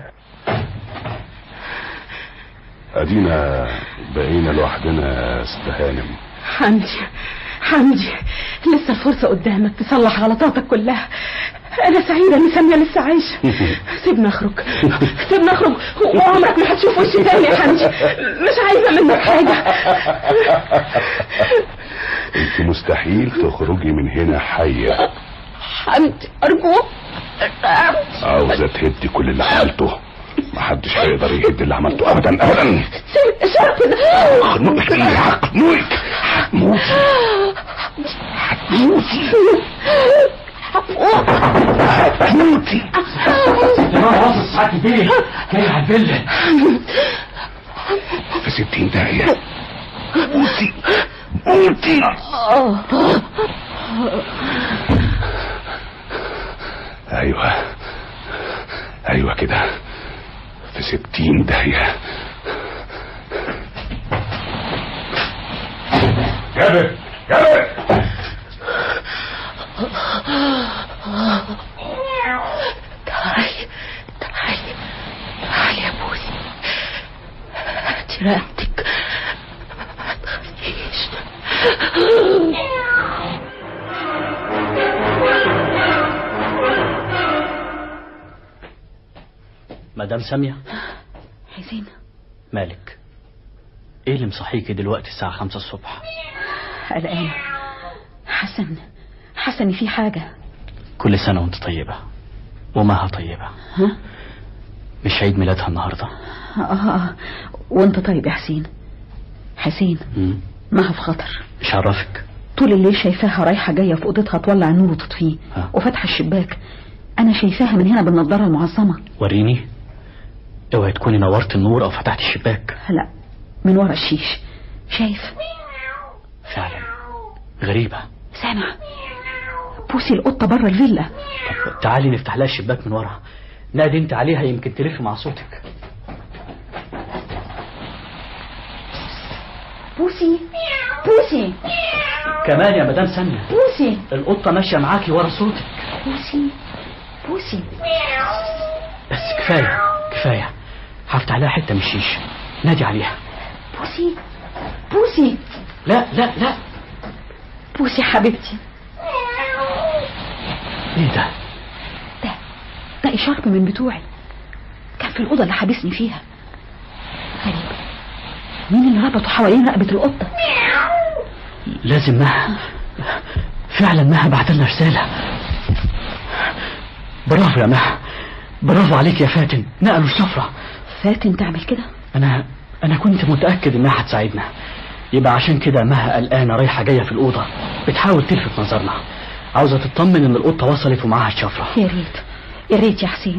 ادينا بقينا لوحدنا يا ست هانم حمدي حمدي لسه الفرصة قدامك تصلح غلطاتك كلها أنا سعيدة إن سامية لسه عايشة سيبنا أخرج سيبنا أخرج وعمرك ما هتشوف وشي تاني يا حمدي مش عايزة منك حاجة انت مستحيل تخرجي من هنا حية حمدي أرجوك عاوزة تهدي كل اللي عملته محدش هيقدر يهد اللي عملته ابدا ابدا سيب الشرط ده خنوقك هخنوقك هتموتي هتموتي هتموتي تمام واصل ساعات بيه جاي على الفيلا في ستين دقيقة موتي موتي ايوه ايوه كده في ستين دقيقة جابر جابر تعالي تعالي تعالي يا بوسي هاتي رقبتك ما تخافيش مدام سامية حسين مالك ايه اللي مصحيكي دلوقتي الساعة خمسة الصبح قلقانة حسن حسن في حاجة كل سنة وانت طيبة ومها طيبة ها مش عيد ميلادها النهاردة آه, آه. وانت طيب يا حسين حسين مم. ما في خطر مش عرفك طول الليل شايفاها رايحة جاية في أوضتها تولع النور وتطفيه ها. وفاتحة الشباك أنا شايفاها من هنا بالنضارة المعظمة وريني اوعي تكوني نورت النور او فتحت الشباك لا من ورا الشيش شايف فعلا غريبة سامع بوسي القطة بره الفيلا طب تعالي نفتح لها الشباك من ورا نادي انت عليها يمكن تلف مع صوتك بوسي بوسي كمان يا مدام سامية بوسي القطة ماشية معاكي ورا صوتك بوسي بوسي بس كفاية كفاية هفتح لها حتة من الشيش نادي عليها بوسي بوسي لا لا لا بوسي حبيبتي ايه ده ده ده إشارة من بتوعي كان في الأوضة اللي حابسني فيها غريب مين اللي ربطه حوالين رقبة القطة لازم مها فعلا مها بعت لنا رسالة برافو يا مها برافو عليك يا فاتن نقلوا الشفرة فاتن تعمل كده انا انا كنت متأكد انها هتساعدنا يبقى عشان كده مها قلقانة رايحة جاية في الأوضة بتحاول تلفت نظرنا عاوزة تطمن ان القطة وصلت ومعاها الشفرة يا ريت يا ريت يا حسين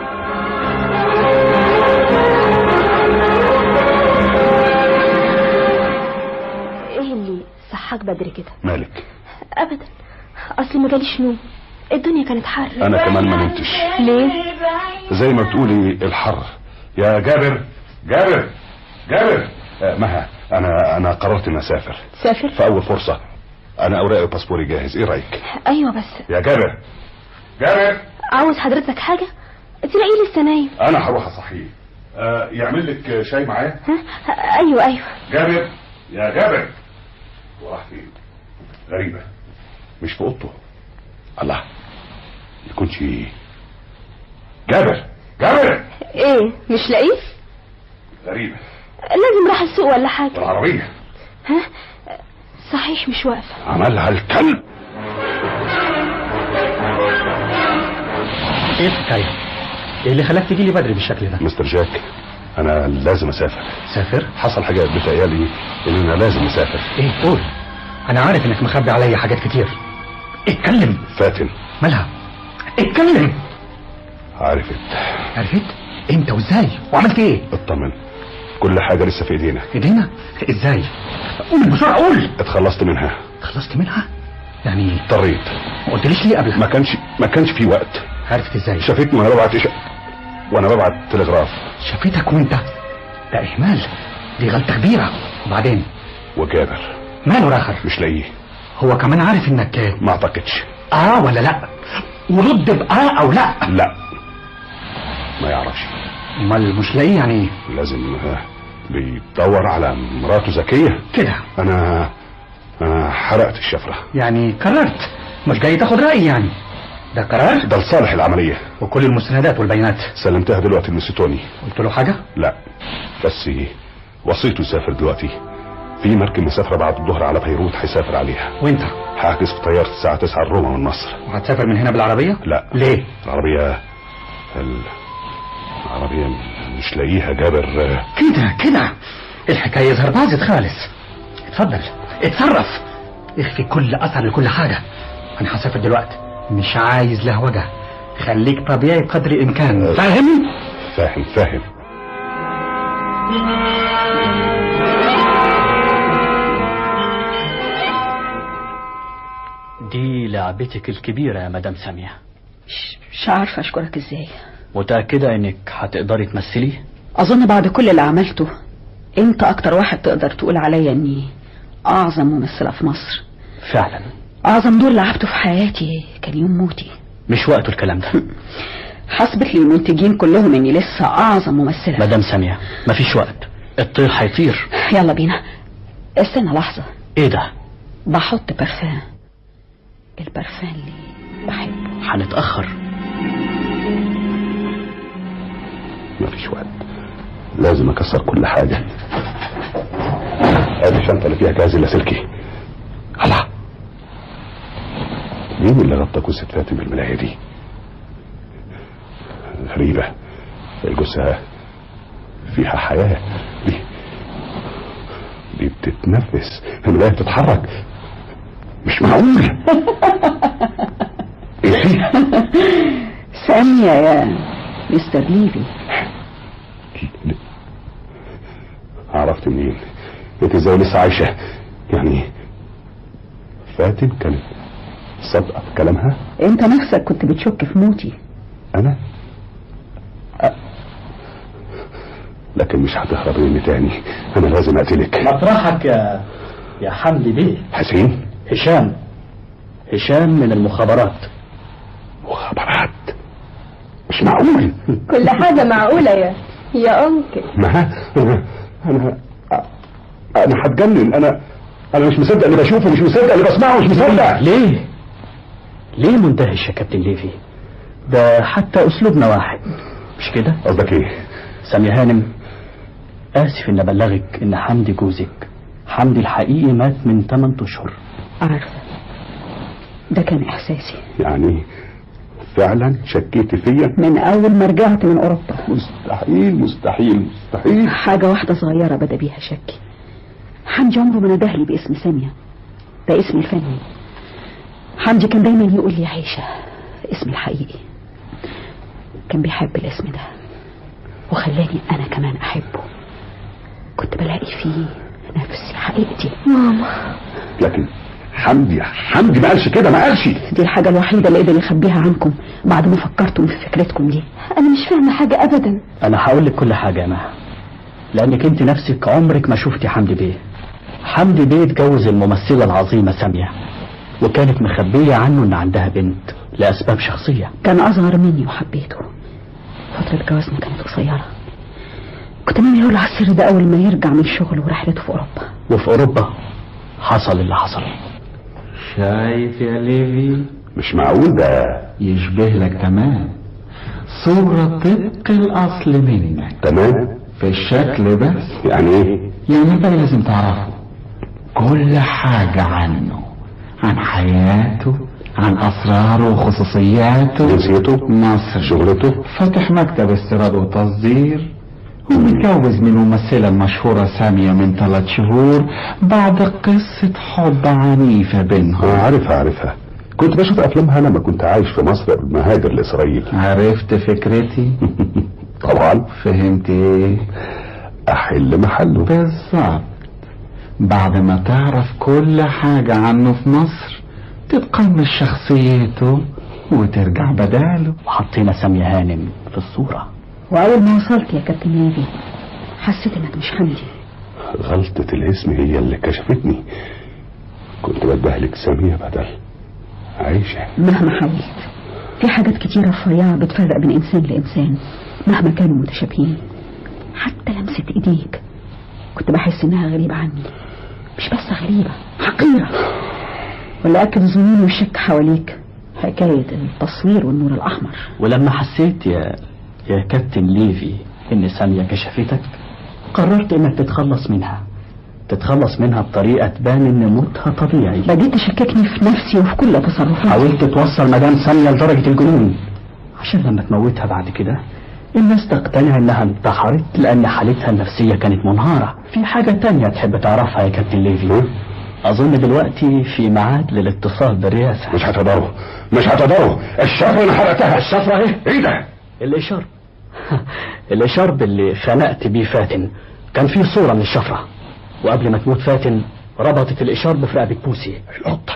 ايه اللي صحاك بدري كده مالك ابدا اصل ما جاليش نوم الدنيا كانت حر انا كمان ما نمتش ليه زي ما بتقولي الحر يا جابر جابر جابر آه، مها انا انا قررت اني اسافر سافر في اول فرصة انا اوراقي وباسبوري جاهز ايه رايك ايوه بس يا جابر جابر عاوز حضرتك حاجه تلاقيه لسه نايم انا هروح اصحيه آه يعمل لك شاي معايا ها ايوه ايوه جابر يا جابر وراح فين غريبة مش في اوضته الله يكونش جابر جابر ايه مش لاقيه غريبة لازم راح السوق ولا حاجه العربية ها صحيح مش واقفه عملها الكلب ايه الحكايه ايه اللي خلاك تجي لي بدري بالشكل ده مستر جاك انا لازم اسافر سافر حصل حاجة بتهيالي ان انا لازم اسافر ايه قول انا عارف انك مخبي عليا حاجات كتير اتكلم فاتن مالها اتكلم عرفت عرفت امتى وازاي وعملت ايه اطمن كل حاجة لسه في ايدينا ايدينا ازاي قول بسرعه قول اتخلصت منها خلصت منها يعني اضطريت ما قلتليش ليه قبل ما كانش ما كانش في وقت عرفت ازاي شافتني وانا ببعت إش... وانا ببعت تلغراف شافتك وانت ده اهمال دي غلطه كبيره وبعدين وجابر ماله راخر مش لاقيه هو كمان عارف انك ما اعتقدش اه ولا لا ورد باه او لا لا ما يعرفش امال مش لاقيه يعني ايه لازم آه، بيدور على مراته زكية كده انا انا حرقت الشفرة يعني قررت مش جاي تاخد رايي يعني ده قرار ده لصالح العملية وكل المستندات والبيانات سلمتها دلوقتي للستوني قلت له حاجه لا بس وصيته يسافر دلوقتي في مركب مسافرة بعد الظهر على بيروت هيسافر عليها وانت هحجز في طيارة الساعة 9 روما من مصر وهتسافر من هنا بالعربيه لا ليه العربية ال... العربية مش لاقيها جابر آه، كده كده الحكايه يظهر باظت خالص اتفضل اتصرف اخفي كل اثر لكل حاجه انا هسافر دلوقتي مش عايز لهوجه خليك طبيعي قدر الامكان فاهم فاهم فاهم دي لعبتك الكبيرة يا مدام سامية مش عارفة أشكرك إزاي متأكدة انك هتقدري تمثلي أظن بعد كل اللي عملته أنت أكتر واحد تقدر تقول عليا إني أعظم ممثلة في مصر فعلا أعظم دور لعبته في حياتي كان يوم موتي مش وقته الكلام ده حسبت لي المنتجين كلهم إني لسه أعظم ممثلة مدام سامية مفيش وقت الطير هيطير يلا بينا استنى لحظة ايه ده بحط برفان البرفان اللي بحبه هنتأخر مفيش وقت لازم اكسر كل حاجة ادي الشنطة اللي فيها جهاز اللاسلكي الله مين اللي غطى جثة فاتن بالملاية دي غريبة الجثة فيها حياة دي دي بتتنفس الملاية بتتحرك مش معقول ايه دي ثانية يا مستر ليفي عرفت منين انت ازاي لسه عايشة يعني فاتن كانت صادقة في كلامها انت نفسك كنت بتشك في موتي انا أ- لكن مش هتهرب مني تاني انا لازم اقتلك مطرحك يا يا حمدي بيه حسين هشام هشام من المخابرات مخابرات مش معقول كل حاجة معقولة يا يا أنكل ما انا انا انا هتجنن انا انا مش مصدق اللي بشوفه مش مصدق اللي بسمعه مش مصدق ليه ليه مندهش يا كابتن ليفي ده حتى اسلوبنا واحد مش كده قصدك ايه سامية هانم اسف ان ابلغك ان حمدي جوزك حمدي الحقيقي مات من 8 اشهر عارفة ده كان إحساسي يعني فعلا شكيت فيا من أول ما رجعت من أوروبا مستحيل مستحيل مستحيل حاجة واحدة صغيرة بدأ بيها شكي حمدي عمره ما ندهلي باسم سامية ده اسمي الفني حمدي كان دايما يقول لي عيشة اسمي الحقيقي كان بيحب الاسم ده وخلاني أنا كمان أحبه كنت بلاقي فيه نفسي حقيقتي ماما لكن حمدي حمدي ما قالش كده ما قالش دي الحاجة الوحيدة اللي قدر يخبيها عنكم بعد ما فكرتم في فكرتكم دي أنا مش فاهمة حاجة أبدا انا هقول لك كل حاجه يا مها لانك انت نفسك عمرك ما شفتي حمدي بيه حمدي بيه اتجوز الممثله العظيمه ساميه وكانت مخبية عنه ان عندها بنت لأسباب شخصية كان أصغر مني وحبيته فترة جوازنا كانت قصيرة كنت ناوي أقول على السر ده أول ما يرجع من شغله ورحلته في أوروبا وفي أوروبا حصل اللي حصل شايف يا ليفي مش معقول ده يشبه لك تمام صورة طبق الأصل منك تمام في الشكل بس يعني ايه يعني بقى لازم تعرفه كل حاجة عنه عن حياته عن أسراره وخصوصياته جنسيته مصر شغلته فاتح مكتب استيراد وتصدير ومتجوز من الممثلة المشهورة سامية من ثلاث شهور بعد قصة حب عنيفة بينهم اه عارفها عارفها كنت بشوف افلامها لما كنت عايش في مصر قبل ما هاجر لاسرائيل عرفت فكرتي طبعا فهمت ايه احل محله بالظبط بعد ما تعرف كل حاجة عنه في مصر تتقمص شخصيته وترجع بداله وحطينا سامية هانم في الصورة وأول ما وصلت يا كابتن نادي حسيت إنك مش حمدي غلطة الاسم هي اللي كشفتني كنت بتبهلك سامية بدل عايشة مهما حاولت في حاجات كتيرة رفيعة بتفرق بين إنسان لإنسان مهما كانوا متشابهين حتى لمسة إيديك كنت بحس إنها غريبة عني مش بس غريبة حقيرة ولا أكد الظنون والشك حواليك حكاية التصوير والنور الأحمر ولما حسيت يا يا كابتن ليفي ان سامية كشفتك قررت انك تتخلص منها تتخلص منها بطريقة تبان ان موتها طبيعي بديت تشككني في نفسي وفي كل تصرفاتي حاولت توصل مدام سامية لدرجة الجنون عشان لما تموتها بعد كده الناس تقتنع انها انتحرت لان حالتها النفسية كانت منهارة في حاجة تانية تحب تعرفها يا كابتن ليفي اظن دلوقتي في ميعاد للاتصال بالرئاسة مش هتقدروا مش هتقدروا الشفرة اللي حرقتها الشفرة ايه ايه ده الاشارب الاشارب اللي خنقت بيه فاتن كان فيه صورة من الشفرة وقبل ما تموت فاتن ربطت الاشارب في رقبة بوسي القطة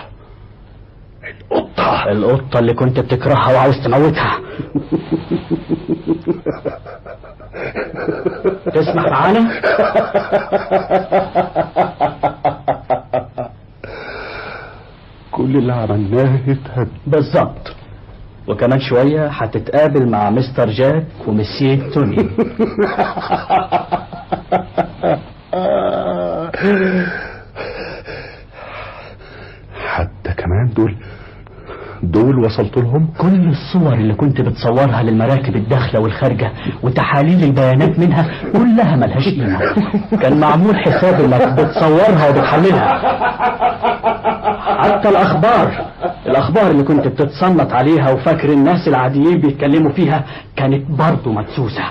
القطة القطة اللي كنت بتكرهها وعاوز تموتها تسمع معانا كل اللي عملناه اتهد بالظبط وكمان شوية هتتقابل مع مستر جاك ومسيه توني حتى كمان دول دول وصلت لهم كل الصور اللي كنت بتصورها للمراكب الداخلة والخارجة وتحاليل البيانات منها كلها ملهاش قيمة كان معمول حساب انك بتصورها وبتحللها حتى الاخبار الاخبار اللي كنت بتتصنت عليها وفاكر الناس العاديين بيتكلموا فيها كانت برضه مدسوسة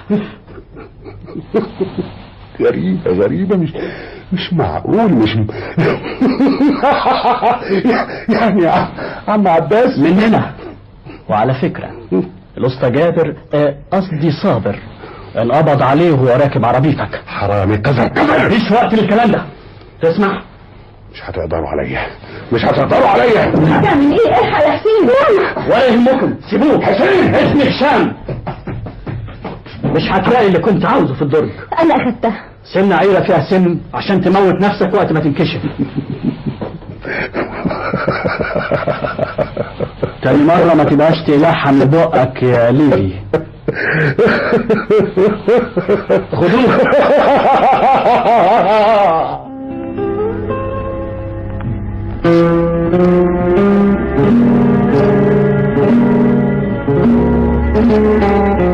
غريبة غريبة مش مش معقول مش يعني يا عم عباس مننا وعلى فكرة الاسطى جابر آه، قصدي صابر انقبض عليه وهو راكب عربيتك حرامي كذا كذا مفيش وقت للكلام ده تسمع مش هتقدروا عليا مش هتقدروا عليا هتعمل ايه الحق يا حسين ولا يهمكم سيبوه حسين اسمي هشام مش هتلاقي اللي كنت عاوزه في الدرج انا اخدتها سن عيرة فيها سم عشان تموت نفسك وقت ما تنكشف تاني مرة ما تبقاش تلحم لبقك يا ليفي خدوه Thank you.